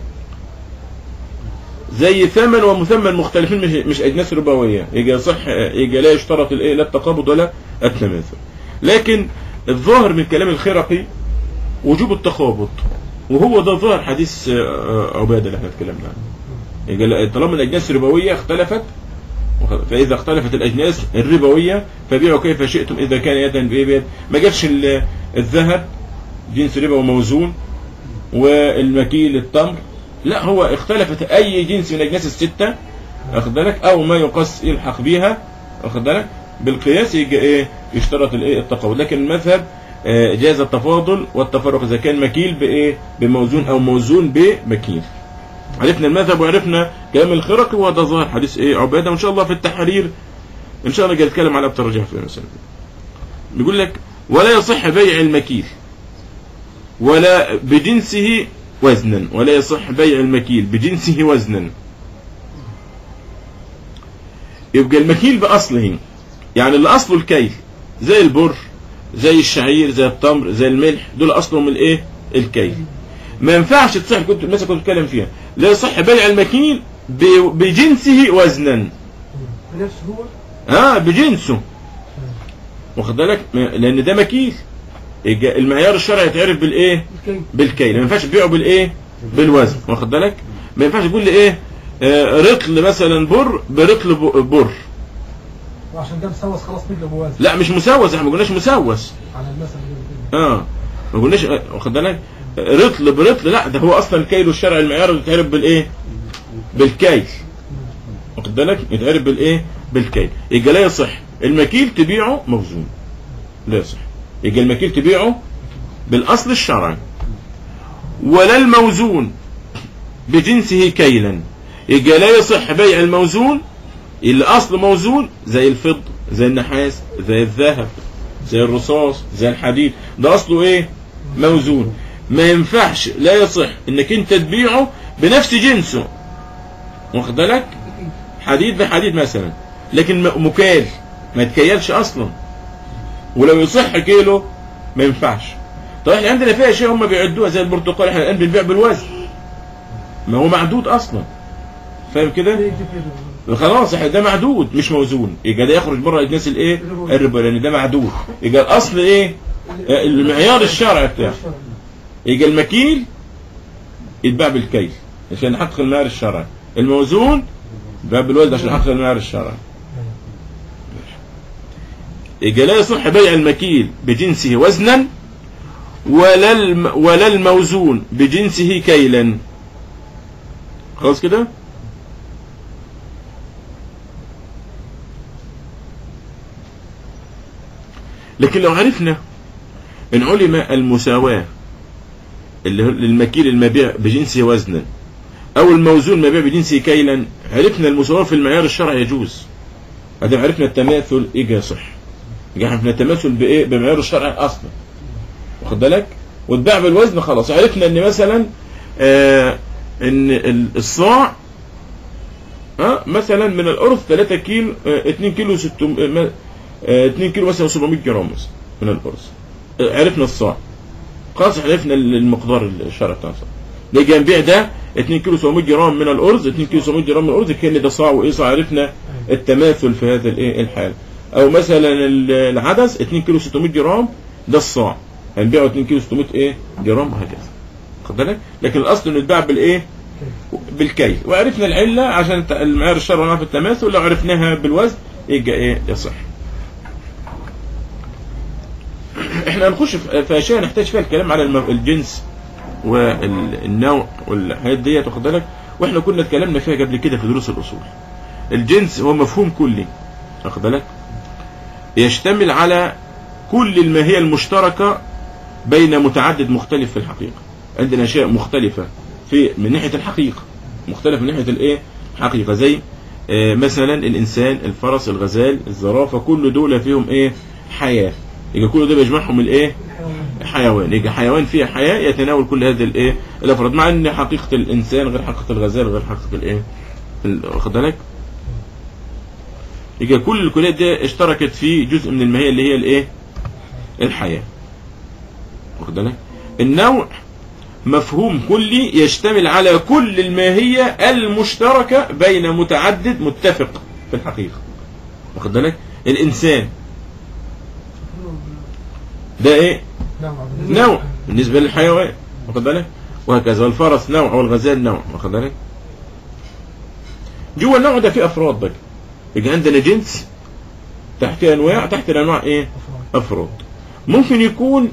زي ثمن ومثمن مختلفين مش, مش اجناس ربويه يجي صح يجي لا يشترط الايه لا التقابض ولا التماثل لكن الظاهر من كلام الخرقي وجوب التخابط وهو ده ظاهر حديث آه، عباده اللي احنا اتكلمنا عنه يبقى لا- طالما الاجناس الربويه اختلفت وخ- فاذا اختلفت الاجناس الربويه فبيعوا كيف شئتم اذا كان يدا بايه بيد ما جابش ال- الذهب جنس ربوي موزون والمكيل التمر لا هو اختلفت اي جنس من الاجناس السته واخد بالك او ما يقاس يلحق بيها واخد بالك بالقياس يجي ايه يشترط الايه التقابل لكن المذهب آه، جاز التفاضل والتفرق اذا كان مكيل بايه بموزون او موزون بمكيل عرفنا المذهب وعرفنا كلام الخرقي وده ظاهر حديث ايه عباده وان شاء الله في التحرير ان شاء الله جاي نتكلم على الترجيح في المسألة بيقول لك ولا يصح بيع المكيل ولا بجنسه وزنا ولا يصح بيع المكيل بجنسه وزنا يبقى المكيل بأصله يعني اللي أصله الكيل زي البر زي الشعير زي التمر زي الملح دول أصلهم الايه الكيل ما ينفعش تصح كنت مثلا كنت بتكلم فيها لا يصح بيع المكيل ب- بجنسه وزنا بنفسه هو اه بجنسه واخد بالك م- لان ده مكيل يبقى المعيار الشرعي يتعرف بالايه الكيل بالكيل ما ينفعش تبيعه بالايه بالوزن واخد بالك ما ينفعش تقول لي ايه آه رطل مثلا بر برطل ب- بر وعشان ده مسوس خلاص نجلب بوزن لا مش مسوس احنا ما قلناش مسوس على المثل كده اه ما قلناش آه، واخد بالك رطل برطل لا ده هو اصلا الكيل الشرعي المعيار يتعرف بالايه بالكيل واخد بالك يتعرف بالايه بالكيل يبقى لا يصح المكيل تبيعه موزون لا يصح يبقى المكيل تبيعه بالاصل الشرعي ولا الموزون بجنسه كيلا يبقى لا يصح بيع الموزون اللي اصله موزون زي الفضة زي النحاس زي الذهب زي الرصاص زي الحديد ده اصله ايه موزون ما ينفعش لا يصح انك انت تبيعه بنفس جنسه واخد بالك حديد بحديد مثلا لكن م- مكال ما يتكيلش اصلا ولو يصح كيلو ما ينفعش طب احنا عندنا فيها اشياء هم بيعدوها زي البرتقال احنا الان بنبيع بالوزن ما هو معدود اصلا فاهم كده ليه كده؟ خلاص احنا ده معدود مش موزون يبقى ده يخرج بره اجناس الايه الربا لان ده معدود يبقى الاصل ايه آه، المعيار الشرعي بتاعه يبقى المكيل يتباع بالكيل عشان يحقق المعيار الشرعي الموزون يتباع بالوزن عشان يحقق المعيار الشرعي يبقى لا يصح بيع المكيل بجنسه وزنا ولا الم ولا الموزون بجنسه كيلا خلاص كده لكن لو عرفنا ان علم المساواة اللي هو للمكيل المبيع بجنسه وزنا او الموزون المبيع بجنسه كيلا عرفنا المساواة في المعيار الشرعي يجوز هذا عرفنا التماثل ايه صح يبقى عرفنا التماثل بايه بمعيار الشرعي اصلا واخد بالك واتباع بالوزن خلاص عرفنا ان مثلا آه ان ال- الصاع ها مثلا من الارز 3 كيلو آه 2 كيلو 600 آه 2 كيلو مثلا 700 جرام مثلا من الارز آه عرفنا الصاع خلاص عرفنا ال- المقدار الشرعي بتاع الصاع نيجي نبيع ده 2 كيلو 700 جرام من الارز 2 كيلو 700 جرام من الارز كان ده صاع وايه صاع عرفنا التماثل في هذا الايه الحال او مثلا ال- العدس 2 كيلو 600 جرام ده الصاع هنبيعه 2 كيلو 600 ايه جرام وهكذا خد بالك لكن الاصل انه يتباع بالايه بالكيل وعرفنا العله عشان الت- المعيار الشرعي نعرف التماثل لو عرفناها بالوزن يبقى ايه يصح احنا هنخش في في اشياء نحتاج فيها الكلام على الم- الجنس والنوع والحاجات ديت واخد بالك واحنا كنا اتكلمنا فيها قبل كده في دروس الاصول الجنس هو مفهوم كلي واخد بالك يشتمل على كل الماهيه المشتركه بين متعدد مختلف في الحقيقه عندنا اشياء مختلفه في من ناحيه الحقيقه مختلف من ناحيه الايه حقيقه زي آه، مثلا الانسان الفرس الغزال الزرافه كل دول فيهم ايه حياه يبقى كل ده بيجمعهم الايه حيوان يبقى حيوان فيه حياه يتناول كل هذه الايه الافراد مع ان حقيقه الانسان غير حقيقه الغزال غير حقيقه الايه ال- واخد بالك يبقى كل الكليات دي اشتركت في جزء من الماهيه اللي هي الايه الحياه واخد بالك النوع مفهوم كلي يشتمل على كل الماهية المشتركة بين متعدد متفق في الحقيقة واخد بالك الإنسان ده إيه نعم نوع بالنسبة للحيوان واخد بالك وهكذا والفرس نوع والغزال نوع واخد بالك جوه النوع ده فيه أفراد بقى يبقى عندنا جنس تحت أنواع تحت الأنواع إيه أفراد ممكن يكون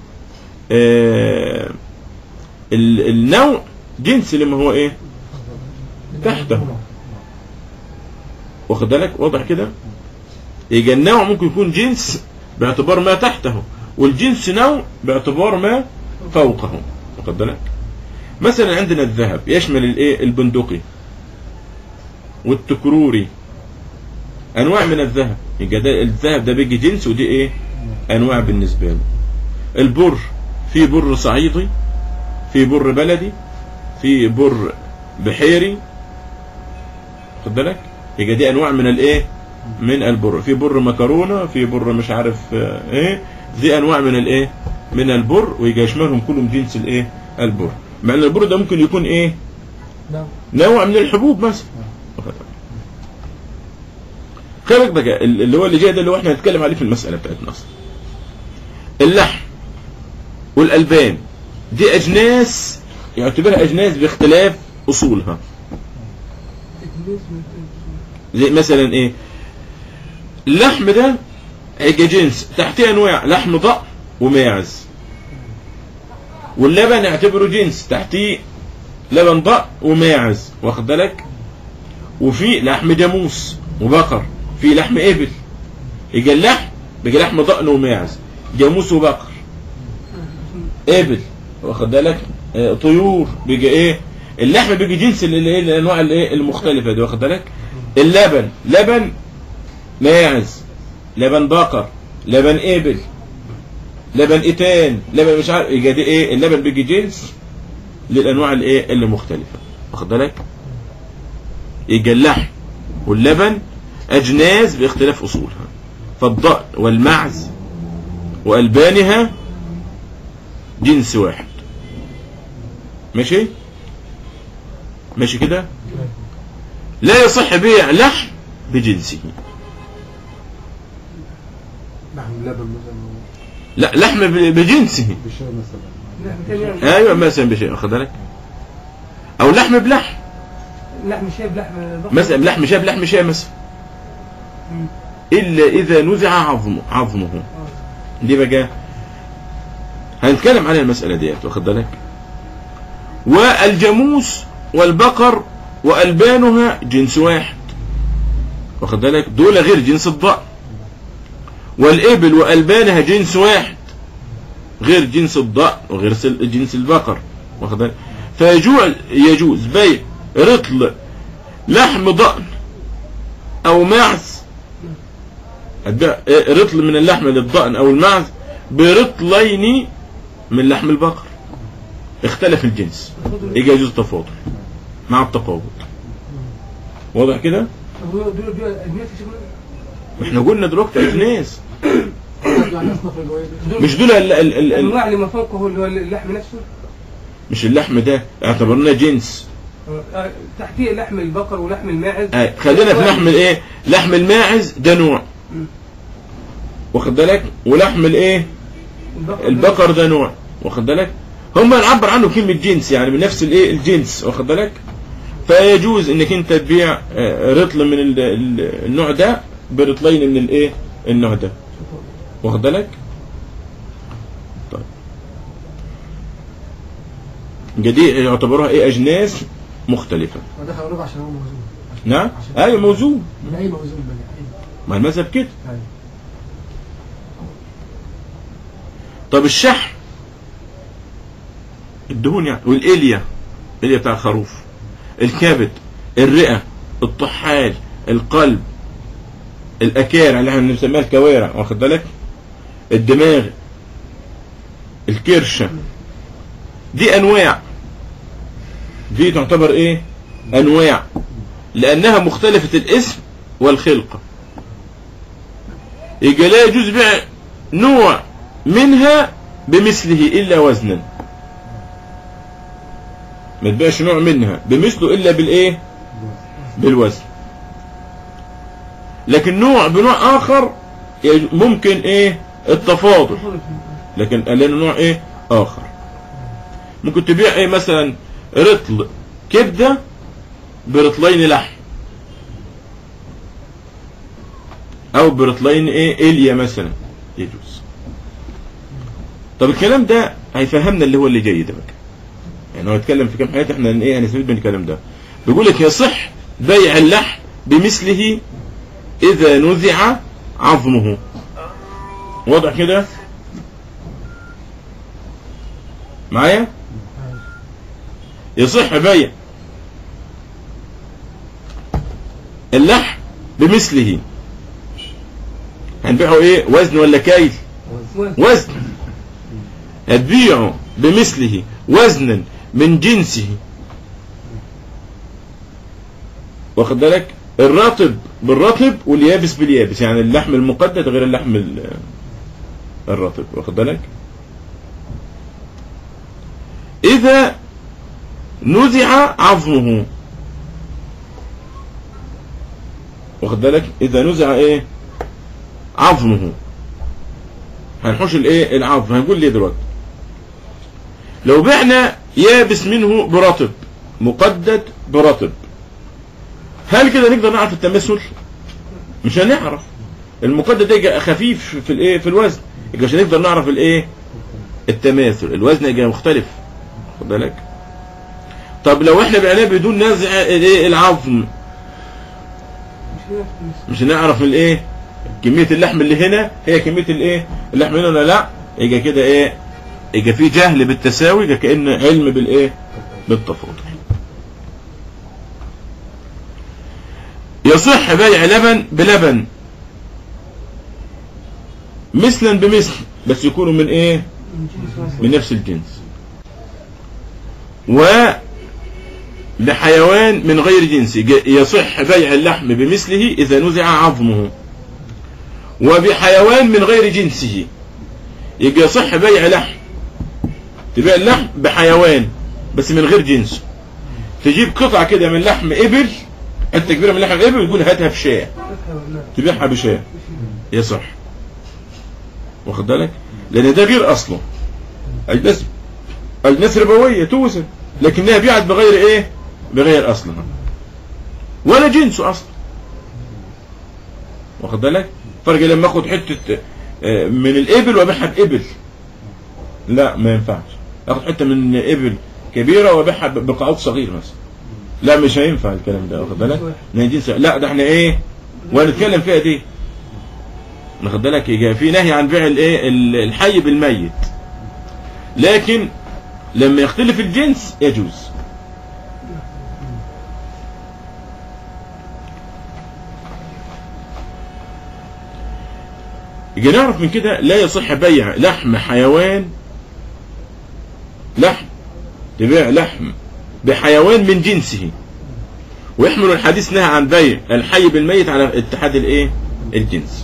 آه ال- النوع جنس اللي ما هو ايه تحته واخد بالك واضح كده يبقى النوع ممكن يكون جنس باعتبار ما تحته والجنس نوع باعتبار ما فوقه واخد بالك مثلا عندنا الذهب يشمل الايه البندقي والتكروري انواع من الذهب يبقى ده الذهب ده بيجي جنس ودي ايه انواع بالنسبه له البر في بر صعيدي في بر بلدي في بر بحيري خد بالك يبقى دي انواع من الايه من البر في بر مكرونه في بر مش عارف آه، ايه دي انواع من الايه من البر ويبقى يشملهم كلهم جنس الايه البر مع ان البر ده ممكن يكون ايه نعم نوع من الحبوب مثلا خلي بالك بقى اللي هو اللي جاي ده اللي هو احنا هنتكلم عليه في المساله بتاعتنا اصلا اللحم والالبان دي اجناس يعتبرها اجناس باختلاف اصولها زي مثلا ايه اللحم ده هيجي جنس تحتيه انواع لحم ضأن وماعز واللبن يعتبره جنس تحتيه لبن ضأن وماعز واخد بالك وفي لحم جاموس وبقر في لحم ابل يجي اللحم بيجي لحم ضأن وماعز جاموس وبقر ابل واخد بالك آه، طيور بيجي ايه اللحم بيجي جنس ال- ال- الانواع الايه المختلفه دي واخد بالك اللبن لبن ماعز لبن بقر لبن ابل لبن اتان لبن مش عارف يبقى دي ايه اللبن بيجي جنس للانواع الايه اللي مختلفه واخد بالك يبقى اللحم واللبن اجناس باختلاف اصولها فالضأن والمعز والبانها جنس واحد ماشي ماشي كده لا يصح بيع لحم بجنسه لحم لبن مثلا لا لحم ب- بجنسه بشاي مثلا لحم تاني يعني ايوه مثلا بشيء واخد بالك او لحم بلحم لحم شايب لحم بقر. مثلا لحم شاب لحم شاي مثلا مم. الا اذا نزع عظمه عظمه آه. دي بقى هنتكلم على المسألة ديت واخد بالك والجاموس والبقر وألبانها جنس واحد واخد بالك دول غير جنس الضأن والإبل وألبانها جنس واحد غير جنس الضأن وغير سل- جنس البقر واخد بالك فيجوز يجوز بيع رطل لحم ضأن أو معز هتبيع رطل من اللحم للضأن أو المعز برطلين من لحم البقر اختلف الجنس يجي يجوز التفاضل مع التفاوض واضح كده طب دول دول دول أجناس يا شيخنا؟ احنا قلنا دلوقتي اجناس يعني اصناف الجوائز دول مش دول ال ال ال ال الأنواع اللي ما فوقه اللي هو اللحم نفسه مش اللحم ده اعتبرناه جنس آه، تحتيه لحم البقر ولحم الماعز آه، خلينا في لحم الايه لحم الماعز ده نوع واخد بالك ولحم الايه البقر البقر ده نوع واخد بالك هم نعبر عنه كلمة جنس يعني من نفس الايه الجنس واخد بالك فيجوز انك انت تبيع آه، رطل من ال- ال- النوع ده برطلين من الايه النوع ده واخد بالك طيب دي يعتبروها ايه اجناس مختلفة ودخل الربع عشان هو موزون نعم ايوه موزون من اي موزون بقى أي. ما المذهب كده أيوة. طب الشحم الدهون يعني والإليا الإليا بتاع الخروف الكبد الرئة الطحال القلب الأكارع اللي احنا بنسميها الكوارع واخد بالك الدماغ الكرشة دي أنواع دي تعتبر إيه أنواع لأنها مختلفة الاسم والخلقة يبقى لا يجوز بيع نوع منها بمثله إلا وزنا ما تبيعش نوع منها بمثله إلا بالإيه بالوزن لكن نوع بنوع آخر يج- ممكن إيه التفاضل لكن لأنه نوع إيه آخر ممكن تبيع إيه مثلا رطل كبدة برطلين لحم أو برطلين إيه إليا مثلا يجوز طب الكلام ده هيفهمنا اللي هو اللي جاي ده بقى يعني هو يتكلم في كام حاجات احنا ايه هنستفيد من الكلام ده بيقول لك يصح بيع اللحم بمثله اذا نزع عظمه واضح كده معايا يصح بيع اللحم بمثله هنبيعه ايه وزن ولا كيل وزن هتبيعه بمثله وزنا من جنسه واخد بالك الرطب بالرطب واليابس باليابس يعني اللحم المقدد غير اللحم ال- الرطب واخد بالك اذا نزع عظمه واخد بالك اذا نزع ايه عظمه هنحوش الايه العظم هنقول ليه دلوقتي لو بعنا يابس منه برطب مقدد برطب هل كده نقدر نعرف التمثل مش هنعرف المقدد ده يبقى خفيف في الايه في الوزن يبقى مش هنقدر نعرف الايه التماثل الوزن يبقى مختلف خد بالك طب لو احنا بعناه بدون نزع الايه العظم مش هنعرف الايه كمية اللحم اللي هنا هي كمية الايه اللحم هنا ولا لا يبقى كده ايه يبقى في جهل بالتساوي يبقى كأن علم بالايه بالتفاضل يصح بيع لبن بلبن مثلا بمثل بس يكونوا من ايه من نفس الجنس و لحيوان من غير جنس يج- يصح بيع اللحم بمثله إذا نزع عظمه وبحيوان من غير جنسه يجي يصح بيع لحم تبيع اللحم بحيوان بس من غير جنسه تجيب قطعة كده من لحم إبل حتة كبيرة من لحم إبل وتقول هاتها في شاة تبيعها بشاة يصح واخد بالك لأن ده غير أصله الناس الناس ربوية توزن لكنها بيعت بغير إيه بغير أصلها ولا جنسه أصلا واخد بالك فرق لما اخد حتة آه، من الإبل وابيعها بإبل لا ما ينفعش اخد حتة من إبل كبيرة وابيعها ب- بقعود صغير مثلا لا مش هينفع الكلام ده واخد بالك من جنس لا ده احنا ايه ونتكلم فيها دي واخد بالك يجي في نهي عن بيع الايه ال- الحي بالميت لكن لما يختلف الجنس يجوز يجي نعرف من كده لا يصح بيع لحم حيوان لحم تبيع لحم بحيوان من جنسه ويحمل الحديث نهى عن بيع الحي بالميت على اتحاد الايه الجنس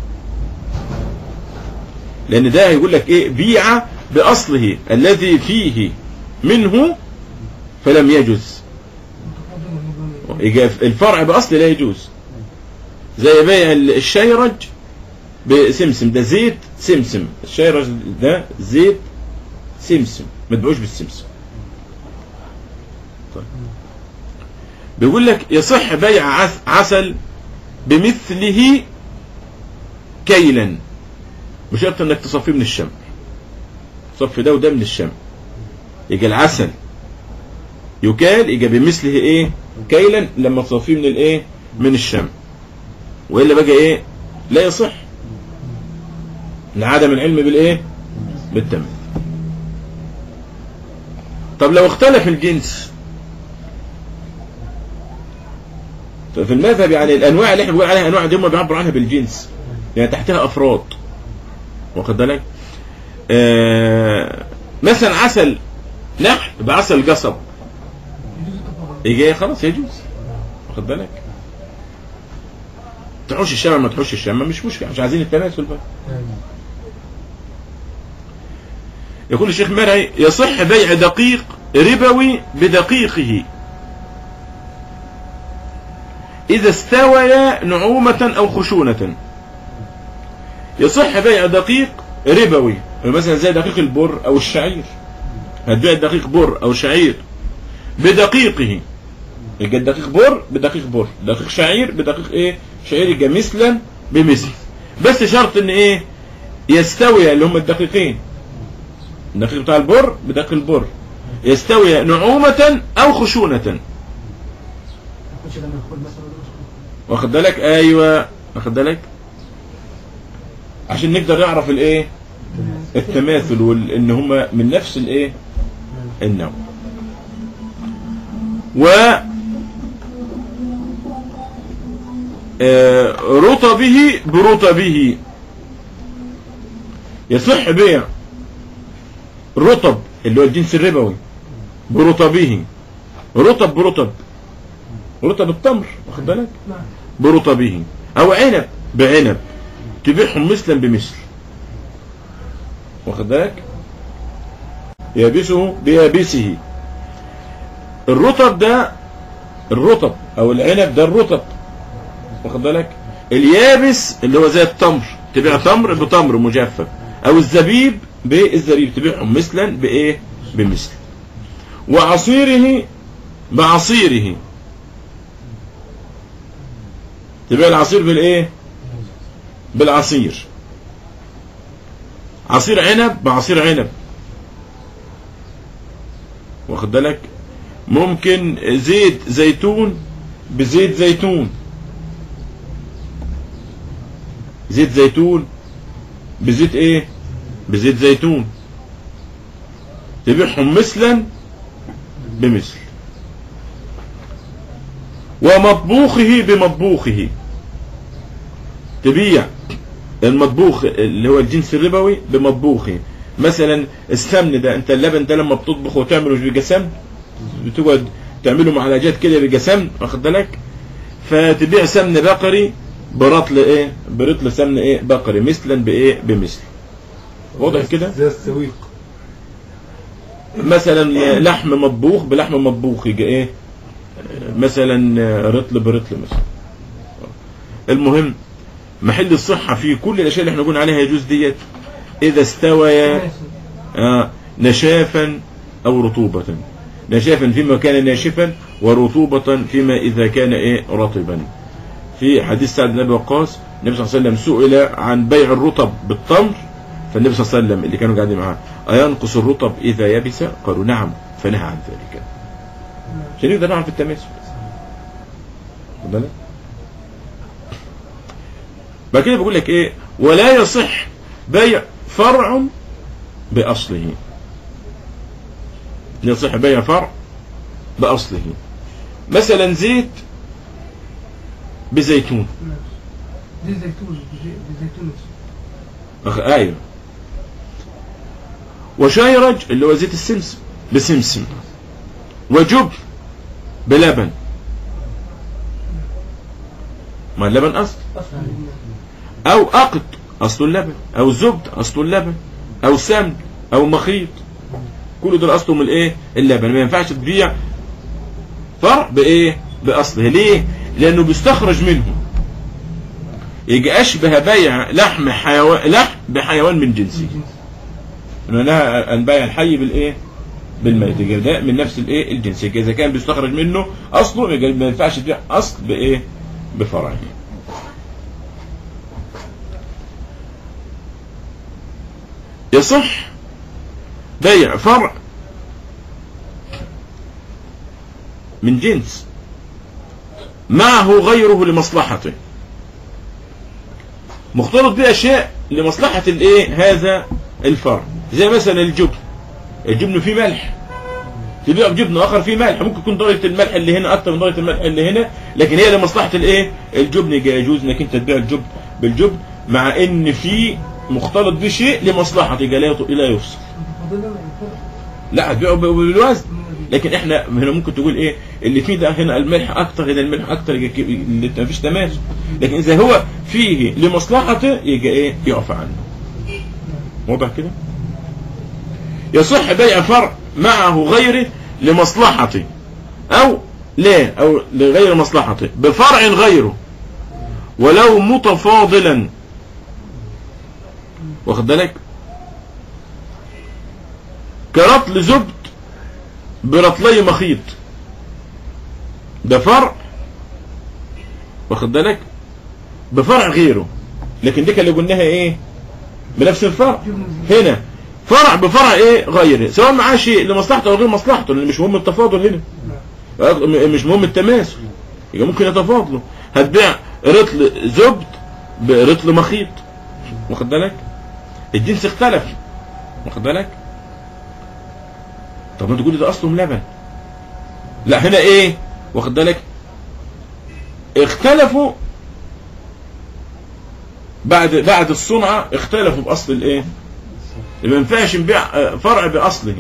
لان ده هيقول لك ايه بيع باصله الذي فيه منه فلم يجوز يجي الفرع باصل لا يجوز زي بيع الشيرج بسمسم ده زيت سمسم الشيرج ده زيت سمسم ما تبيعوش بالسمسم طيب بيقول لك يصح بيع عس- عسل بمثله كيلا مش شرط انك تصفيه من الشمع صفي ده وده من الشمع يجي العسل يكال يجي بمثله ايه كيلا لما تصفيه من الايه من الشمع والا بقى ايه لا يصح لعدم العلم بالايه بالتمام طب لو اختلف الجنس ففي المذهب يعني الانواع اللي احنا بنقول عليها انواع دي هم بيعبروا عنها بالجنس يعني تحتها افراد واخد بالك آه مثلا عسل نحل بعسل قصب يجي خلاص يجوز واخد بالك تحوش الشمع ما تحوش الشمع مش مشكله مش عايزين التماثل بقى يقول الشيخ مرعي يصح بيع دقيق ربوي بدقيقه إذا استوى نعومة أو خشونة يصح بيع دقيق ربوي مثلا زي دقيق البر أو الشعير هتبيع دقيق بر أو شعير بدقيقه يبقى الدقيق بر بدقيق بر دقيق شعير بدقيق ايه شعير يبقى مثلا بمثل بس شرط ان ايه يستوي اللي هم الدقيقين الدقيق بتاع البر بدقيق البر يستوي نعومة أو خشونة يكونش لما يدخل مثلا واخد بالك ايوه واخد بالك عشان نقدر نعرف الايه التماثل وان هم من نفس الايه النوع و آه، رطبه برطبه يصح بيع رطب اللي هو الجنس الربوي برطبه رطب برطب رطب التمر واخد بالك نعم برطبه او عنب بعنب تبيعهم مثلا بمثل واخد بالك يابسه بيابسه الرطب ده الرطب او العنب ده الرطب واخد بالك اليابس اللي هو زي التمر تبيع تمر بتمر مجفف او الزبيب بالزبيب تبيعهم مثلا بايه بمثل وعصيره بعصيره تبيع العصير بالايه بالعصير عصير عنب بعصير عنب واخد بالك ممكن زيت زيتون بزيت زيتون زيت زيتون بزيت ايه بزيت زيتون تبيعهم مثلا بمثل ومطبوخه بمطبوخه تبيع المطبوخ اللي هو الجنس الربوي بمطبوخه مثلا السمن ده انت اللبن ده لما بتطبخه وتعمله بيبقى سمن بتقعد تعمله معالجات كده بيبقى سمن واخد بالك فتبيع سمن بقري برطل ايه برطل سمن ايه بقري مثلا بايه بمثل واضح كده زي السويق مثلا لحم مطبوخ بلحم مطبوخ يجي ايه مثلا رطل برطل مثلا المهم محل الصحة في كل الأشياء اللي احنا قلنا عليها يجوز ديت إذا استوى آه نشافا أو رطوبة نشافا فيما كان ناشفا ورطوبة فيما إذا كان إيه رطبا في حديث سعد بن أبي وقاص النبي صلى الله عليه وسلم سئل عن بيع الرطب بالتمر فالنبي صلى الله عليه وسلم اللي كانوا قاعدين معاه أينقص الرطب إذا يبس قالوا نعم فنهى عن ذلك عشان نقدر نعرف التماثل خد بالك بعد كده بقول لك ايه ولا يصح بيع فرع بأصله لا يصح بيع فرع بأصله مثلا زيت بزيتون دي زيتون دي زيتون أخ... ايوه وشيرج اللي هو زيت السمسم بسمسم وجبن بلبن ما اللبن اصل او اقط اصل اللبن او زبد اصل اللبن او سمن او مخيط كل دول اصلهم الايه اللبن ما ينفعش تبيع فرع بايه باصله ليه لانه بيستخرج منه يجي اشبه بيع لحم حيوان لحم بحيوان من جنسه انه نهى ان بيع الحي بالايه بالميت يجي ده من نفس الايه الجنس يجي اذا كان بيستخرج منه اصله يجي ما ينفعش تبيع اصل بايه بفرعه يصح بيع فرع من جنس معه غيره لمصلحته مختلط به اشياء لمصلحة الايه هذا الفرع زي مثلا الجبن الجبن فيه ملح تبيع جبن اخر فيه ملح ممكن يكون درجة الملح اللي هنا اكتر من درجة الملح اللي هنا لكن هي لمصلحة الايه الجبن يجوز انك انت تبيع الجبن بالجبن مع ان في مختلط به شيء لمصلحة يجي لا يط- لا يفصل لا هتبيعه ب- بالوزن لكن احنا هنا ممكن تقول ايه اللي فيه ده هنا الملح اكتر هنا الملح اكتر يجي كي- اللي ما فيش تماسك لكن اذا هو فيه لمصلحته يجي ايه يعفى عنه واضح كده يصح بيع فرع معه غيره لمصلحته او لا او لغير مصلحته بفرع غيره ولو متفاضلا واخد بالك كرطل زبد برطلي مخيط ده فرع واخد بالك بفرع غيره لكن دي كان اللي قلناها ايه بنفس الفرع هنا فرع بفرع ايه غيره سواء معاه شيء لمصلحته او غير مصلحته لان مش مهم التفاضل هنا مش مهم التماثل يبقى ممكن يتفاضلوا هتبيع رطل زبد برطل مخيط واخد بالك الجنس اختلف واخد بالك طب ما تقول ده اصلهم لبن لا هنا ايه واخد بالك اختلفوا بعد بعد الصنعة اختلفوا باصل الايه ما ينفعش نبيع آه، فرع باصله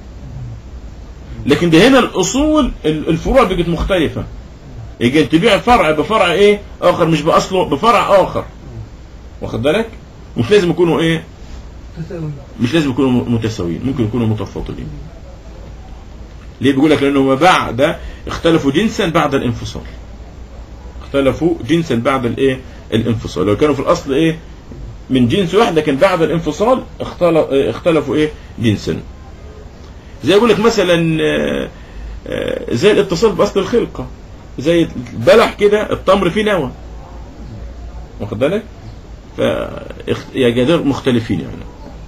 لكن ده هنا الاصول ال- الفروع بقت مختلفة يجي تبيع فرع بفرع ايه اخر مش باصله بفرع اخر واخد بالك مش لازم يكونوا ايه تساوي مش لازم يكونوا م- متساويين ممكن يكونوا متفاضلين ليه بيقول لك لانه بعد اختلفوا جنسا بعد الانفصال اختلفوا جنسا بعد الايه الانفصال لو كانوا في الاصل ايه من جنس واحد لكن بعد الانفصال اختلف اختلفوا ايه جنسا زي يقول لك مثلا آه، آه، زي الاتصال باصل الخلقه زي البلح كده التمر فيه نوى واخد بالك ف يا جدار مختلفين يعني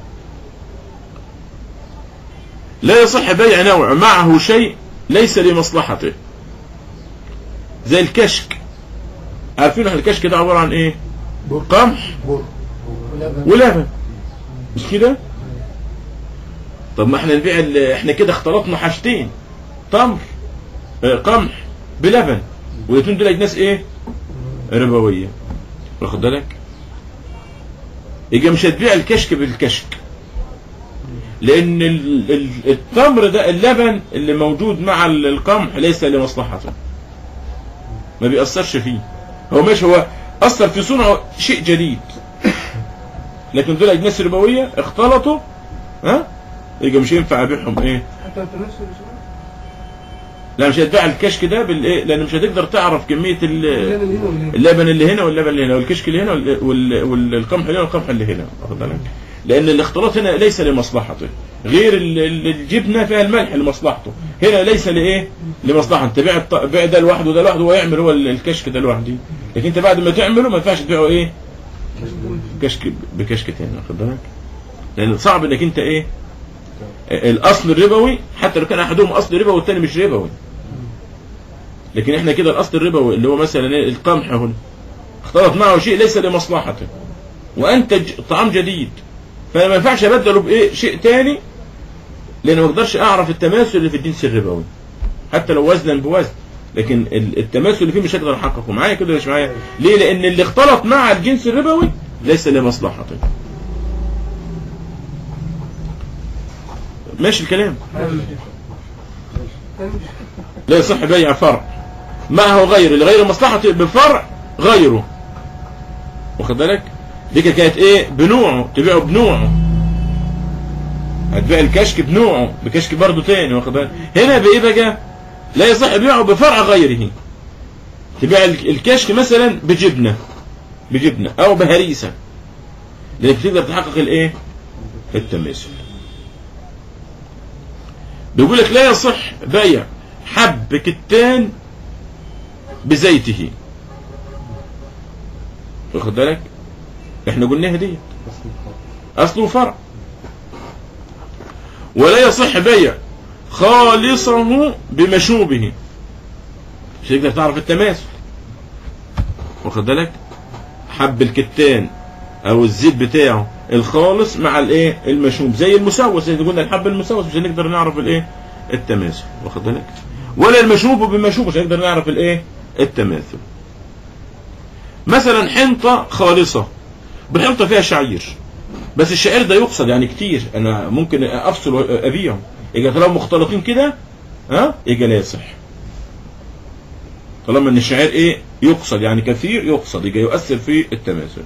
لا يصح بيع نوع معه شيء ليس لمصلحته زي الكشك عارفين احنا الكشك ده عبارة عن ايه بر قمح بر ولبن ولبن مش كده طب ما احنا نبيع ال- احنا كده اختلطنا حاجتين تمر اه، قمح بلبن والاثنين دول اجناس ايه ربويه واخد بالك يبقى مش هتبيع الكشك بالكشك لان ال- ال- التمر ده اللبن اللي موجود مع ال- القمح ليس لمصلحته ما بيأثرش فيه هو ماشي هو أثر في صنعه شيء جديد لكن دول أجناس ربوية اختلطوا ها يبقى مش ينفع أبيعهم إيه حتى التناسل لا مش هتبيع الكشك ده بالإيه لأن مش هتقدر تعرف كمية ال- اللبن هنا والهنا اللبن اللي هنا واللبن اللي هنا والكشك اللي هنا وال- وال- والقمح اللي هنا والقمح اللي هنا واخد بالك لان الاختلاط هنا ليس لمصلحته غير ال- ال- الجبنه فيها الملح لمصلحته هنا ليس لايه لمصلحه انت بيع الط- بيع ده لوحده وده لوحده ويعمل هو ال- الكشك ده لوحده لكن انت بعد ما تعمله ما ينفعش تبيعه ايه كشك بكشك تاني واخد بالك لان صعب انك انت ايه الاصل الربوي حتى لو كان احدهم اصل ربوي والثاني مش ربوي لكن احنا كده الاصل الربوي اللي هو مثلا ايه القمح هنا اختلط معه شيء ليس لمصلحته وانتج طعام جديد فانا ما ينفعش ابدله بايه شيء تاني لان ما اقدرش اعرف التماثل اللي في الجنس الربوي حتى لو وزنا بوزن لكن ال- التماثل اللي فيه مش هقدر احققه معايا كده ولا مش معايا ليه لان اللي اختلط مع الجنس الربوي ليس لمصلحته ماشي الكلام لا يصح بيع فرع معه غيره لغير مصلحته بفرع غيره واخد بالك دي كانت ايه بنوعه تبيعه بنوعه هتبيع الكشك بنوعه بكشك برضه تاني واخد بالك هنا بايه بقى لا يصح بيعه بفرع غيره تبيع ال- الكشك مثلا بجبنه بجبنه او بهريسه لانك تقدر تحقق الايه التماثل بيقول لك لا يصح بيع حب كتان بزيته واخد بالك احنا قلناها دي اصله فرع ولا يصح بيع خالصه بمشوبه مش تقدر تعرف التماثل واخد بالك حب الكتان او الزيت بتاعه الخالص مع الايه المشوب زي المسوس زي قلنا الحب المسوس مش هنقدر نعرف الايه التماثل واخد بالك ولا المشوب بمشوب مش هنقدر نعرف الايه التماثل مثلا حنطه خالصه بحنطه فيها شعير بس الشعير ده يقصد يعني كتير انا ممكن افصل وابيعه يبقى طالما مختلطين كده ها يبقى لا يصح طالما ان الشعير ايه يقصد يعني كثير يقصد يبقى يؤثر في التماثل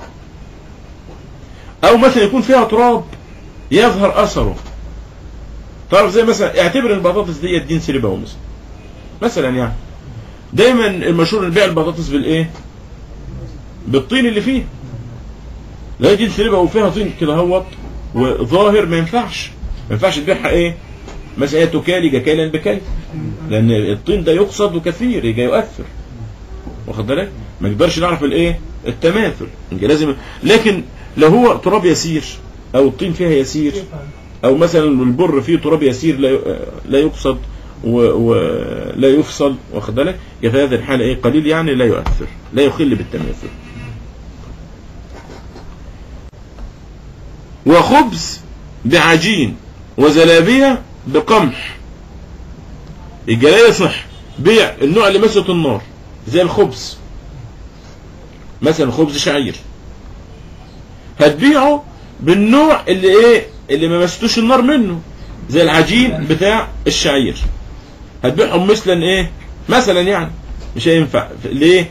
او مثلا يكون فيها تراب يظهر اثره تعرف زي مثلا اعتبر البطاطس دي جنس ربوي مثلا مثلا يعني دايما المشهور نبيع البطاطس بالايه بالطين اللي فيه لا جنس ربا وفيها طين كده هوت وظاهر ما ينفعش ما ينفعش تبيعها ايه مثلا هي تكال يجي كيلا بكيل لان الطين ده يقصد وكثير يجي يؤثر واخد بالك ما نقدرش نعرف الايه التماثل يبقى لازم لكن لو هو تراب يسير او الطين فيها يسير او مثلا البر فيه تراب يسير لا لا يقصد ولا يفصل واخد بالك يبقى في هذه الحاله ايه قليل يعني لا يؤثر لا يخل بالتماثل وخبز بعجين وزلابية بقمح يبقى لا يصح بيع النوع اللي مسته النار زي الخبز مثلا خبز شعير هتبيعه بالنوع اللي ايه اللي ما مستوش النار منه زي العجين بتاع الشعير هتبيعهم مثلا ايه مثلا يعني مش هينفع ليه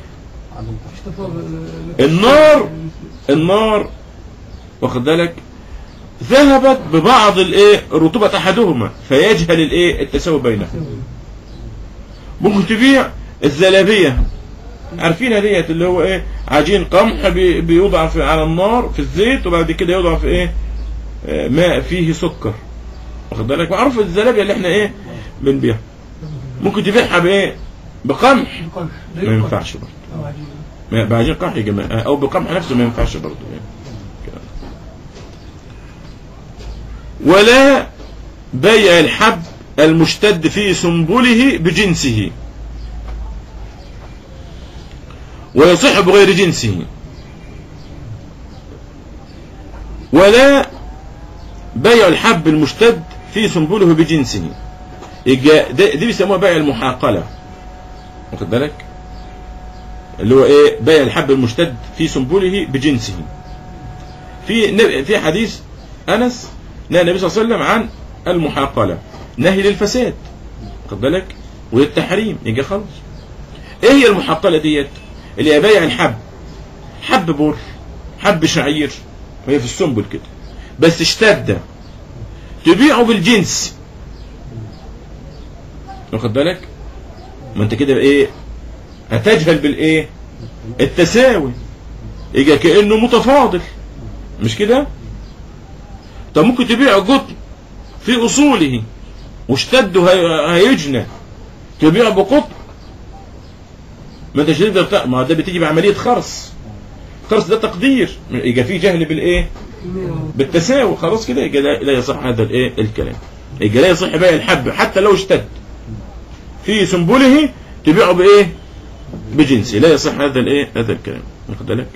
النار النار واخد بالك ذهبت ببعض الايه رطوبة احدهما فيجهل الايه التساوي بينهم ممكن تبيع الزلابية عارفينها ديت اللي هو ايه عجين قمح بي- بيوضع في على النار في الزيت وبعد كده يوضع في ايه آه، ماء فيه سكر واخد بالك معروف الزلابية اللي احنا ايه بنبيعها ممكن تبيعها بايه بقمح ما ينفعش برضه ما- بعجين قمح يا جماعة او بقمح نفسه ما ينفعش برضه يعني. ولا بيع الحب المشتد في سنبله بجنسه ويصح بغير جنسه ولا بيع الحب المشتد في سنبله بجنسه يبقى ده- دي بيسموها بيع المحاقله واخد بالك اللي هو ايه بيع الحب المشتد في سنبله بجنسه في نب- في حديث انس نهى النبي صلى الله عليه وسلم عن المحاقله نهي للفساد واخد بالك وللتحريم يجي خلاص ايه هي المحاقله ديت اللي هي بيع الحب حب بر حب شعير وهي في السنبل كده بس اشتد تبيعه بالجنس واخد بالك ما انت كده ايه هتجهل بالايه التساوي يجي كانه متفاضل مش كده طب ممكن تبيع قطن في اصوله واشتد وهي- هيجنى تبيع بقطن ما انتش تقدر تق- ما ده بتيجي بعمليه خرص خرص ده تقدير يبقى فيه جهل بالايه بالتساوي خلاص كده يبقى لا لا يصح هذا الايه الكلام يبقى لا يصح بيع الحب حتى لو اشتد في سنبله تبيعه بايه بجنسه لا يصح هذا الايه هذا الكلام واخد بالك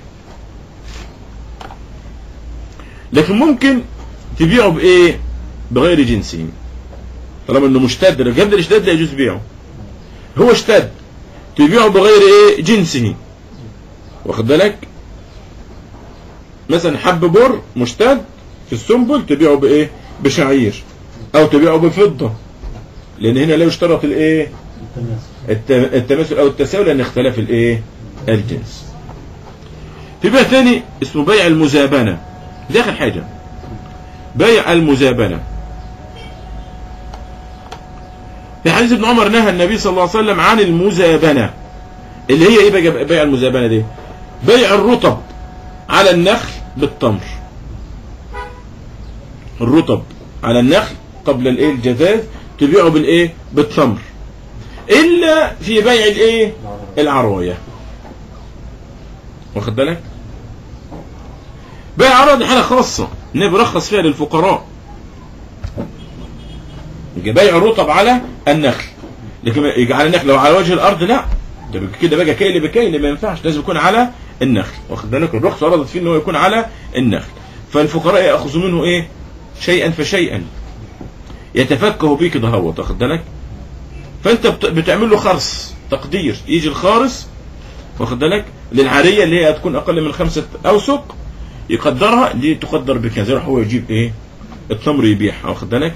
لكن ممكن تبيعه بايه بغير جنسه طالما انه مشتد لو قبل الاشتداد لا يجوز بيعه هو اشتد تبيعه بغير ايه جنسه واخد بالك مثلا حب بر مشتد في السنبل تبيعه بايه بشعير او تبيعه بفضه لان هنا لا يشترط الايه الت- التماثل او التساوي لان اختلاف الايه الجنس في بيع ثاني اسمه بيع المزابنه دي اخر حاجه بيع المزابنه في حديث ابن عمر نهى النبي صلى الله عليه وسلم عن المزابنه اللي هي ايه بقى بيع المزابنه دي بيع الرطب على النخل بالتمر الرطب على النخل قبل الايه الجذاذ تبيعه بالايه بالتمر الا في بيع الايه العرايه واخد بالك بيع العرايه دي حاله خاصه النبي رخص فيها للفقراء يبقى بيع الرطب على النخل لكن يجي على النخل لو على وجه الارض لا ده كده بقى كيل بكيل ما ينفعش لازم يكون على النخل واخد بالك الرخصه وردت فيه ان هو يكون على النخل فالفقراء ياخذوا منه ايه شيئا فشيئا يتفكه بيه كده هو واخد بالك فانت بت- بتعمل له خرص تقدير يجي الخارص واخد بالك للعاريه اللي هي هتكون اقل من خمسه اوسق يقدرها دي تقدر بكذا يروح هو يجيب ايه التمر يبيعها واخد بالك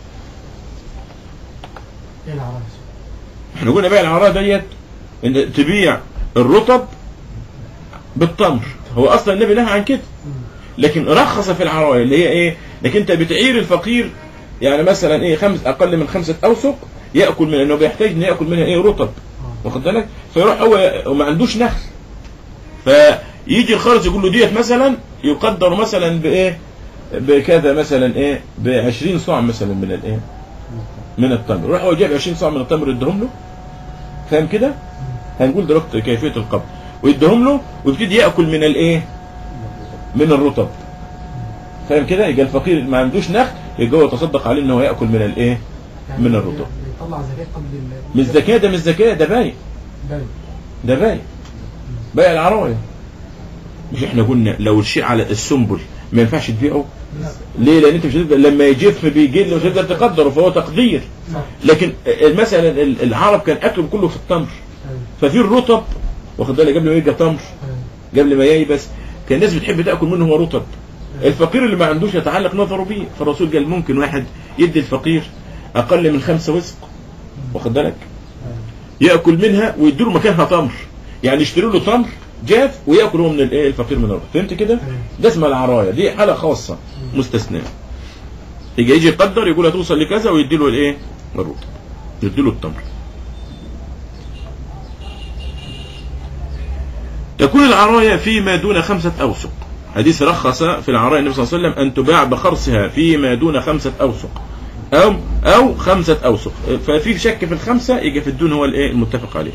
ايه العرايس احنا قلنا بيع العراء ديت ان تبيع الرطب بالتمر هو اصلا النبي نهى عن كده لكن رخص في العرايا اللي هي ايه انك انت بتعير الفقير يعني مثلا ايه خمس اقل من خمسه اوسق ياكل من انه بيحتاج انه ياكل منها ايه رطب واخد بالك فيروح هو وما عندوش نخل فيجي الخارج يقول له ديت مثلا يقدر مثلا بايه بكذا مثلا ايه ب 20 صاع مثلا من الايه من التمر يروح هو جايب 20 صاع من التمر يديهم له فاهم كده هنقول دلوقتي كيفيه القبض ويديهم له ويبتدي ياكل من الايه من الرطب فاهم كده يبقى الفقير اللي ما عندوش نخل يبقى هو يتصدق عليه ان هو ياكل من الايه يعني من الرطب. بيطلع زكاة قبل ال مش زكاه ده مش زكاه ده بايع باين. ده بايع بايع العرايا مش احنا قلنا لو الشيء على السنبل ما ينفعش تبيعه لا ليه لان انت مش هتقدر لما يجف بيجل مش هتقدر تقدره فهو تقدير صح لكن مثلا ال- العرب كان اكلهم كله في التمر أيوة. ففي الرطب واخد بالك قبل ما يبقى تمر أيوة. قبل ما ييبس كان الناس بتحب تاكل منه هو رطب الفقير اللي ما عندوش يتعلق نظره بيه فالرسول قال ممكن واحد يدي الفقير اقل من خمسة وسق واخد بالك ياكل منها ويديله مكانها تمر يعني يشتروا له تمر جاف وياكل هو من الايه الفقير من الرطب فهمت كده ده اسمها العرايه دي حاله خاصه مستثناه يجي يجي يقدر يقول هتوصل لكذا ويديله الايه الرطب يديله التمر تكون العراية فيما دون خمسة أوسق حديث رخص في العراية النبي صلى الله عليه وسلم أن تباع بخرصها فيما دون خمسة أوسق أو أو خمسة أوسق ففي شك في الخمسة يجي في الدون هو الإيه المتفق عليه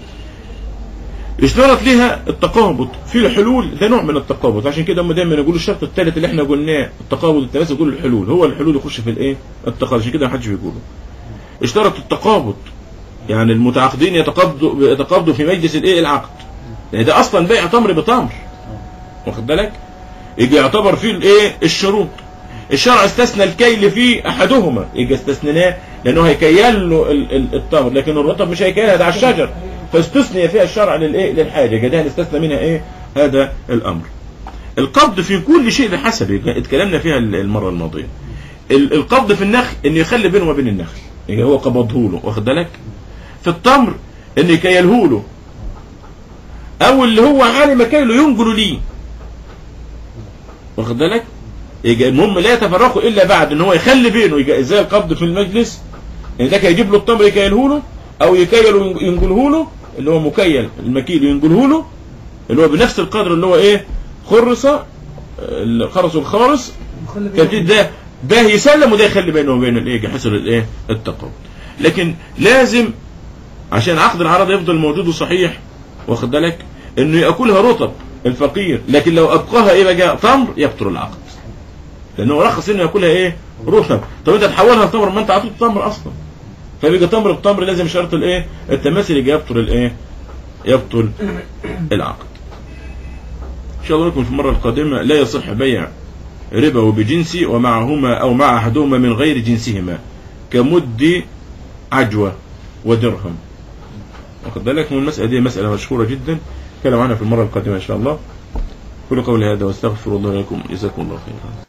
اشترط لها التقابض في الحلول ده نوع من التقابض عشان كده هم دايما يقولوا الشرط الثالث اللي احنا قلناه التقابض التماسك يقولوا الحلول هو الحلول يخش في الايه التقابض عشان كده ما حدش بيقوله اشترط التقابض يعني المتعاقدين يتقابضوا يتقابضوا في مجلس الايه العقد يعني ده اصلا بيع تمر بتمر واخد بالك يجي يعتبر فيه الايه الشروط الشرع استثنى الكيل في احدهما يبقى استثنيناه لانه هيكيل له ال- ال- التمر لكن الرطب مش هيكيلها ده على الشجر فاستثني فيها الشرع للايه للحاجه يبقى ده هنستثنى منها ايه هذا الامر القبض في كل شيء بحسب اتكلمنا فيها المره الماضيه ال- القبض في النخل ان يخلي بينه وبين النخل يبقى هو قبضه له واخد بالك في التمر ان يكيله له او اللي هو علم كيله ينقل ليه واخد بالك يبقى المهم لا يتفرقوا الا بعد ان هو يخلي بينه يبقى زي القبض في المجلس ان ده هيجيب له التمر يكيله له او يكيله ينقله له اللي هو مكيل المكيل ينقله له اللي هو بنفس القدر اللي هو ايه خرص الخرص الخارص مخلي كان بينهم. ده ده يسلم وده يخلي بينه وبين الايه حصل الايه التقابل لكن لازم عشان عقد العرض يفضل موجود وصحيح واخد بالك انه ياكلها رطب الفقير لكن لو ابقاها ايه بقى تمر يبطل العقد لانه رخص انه ياكلها ايه رطب طب انت تحولها تمر ما انت عطيت تمر اصلا فبيبقى تمر بتمر لازم شرط الايه التماثل يجي يبطل الايه يبطل العقد ان شاء الله لكم في المره القادمه لا يصح بيع ربا وبجنسي ومعهما او مع احدهما من غير جنسهما كمد عجوه ودرهم واخد بالك من المساله دي مساله مشهوره جدا نتكلم عنها في المره القادمه ان شاء الله كل قولي هذا واستغفر الله لكم جزاكم الله خيرا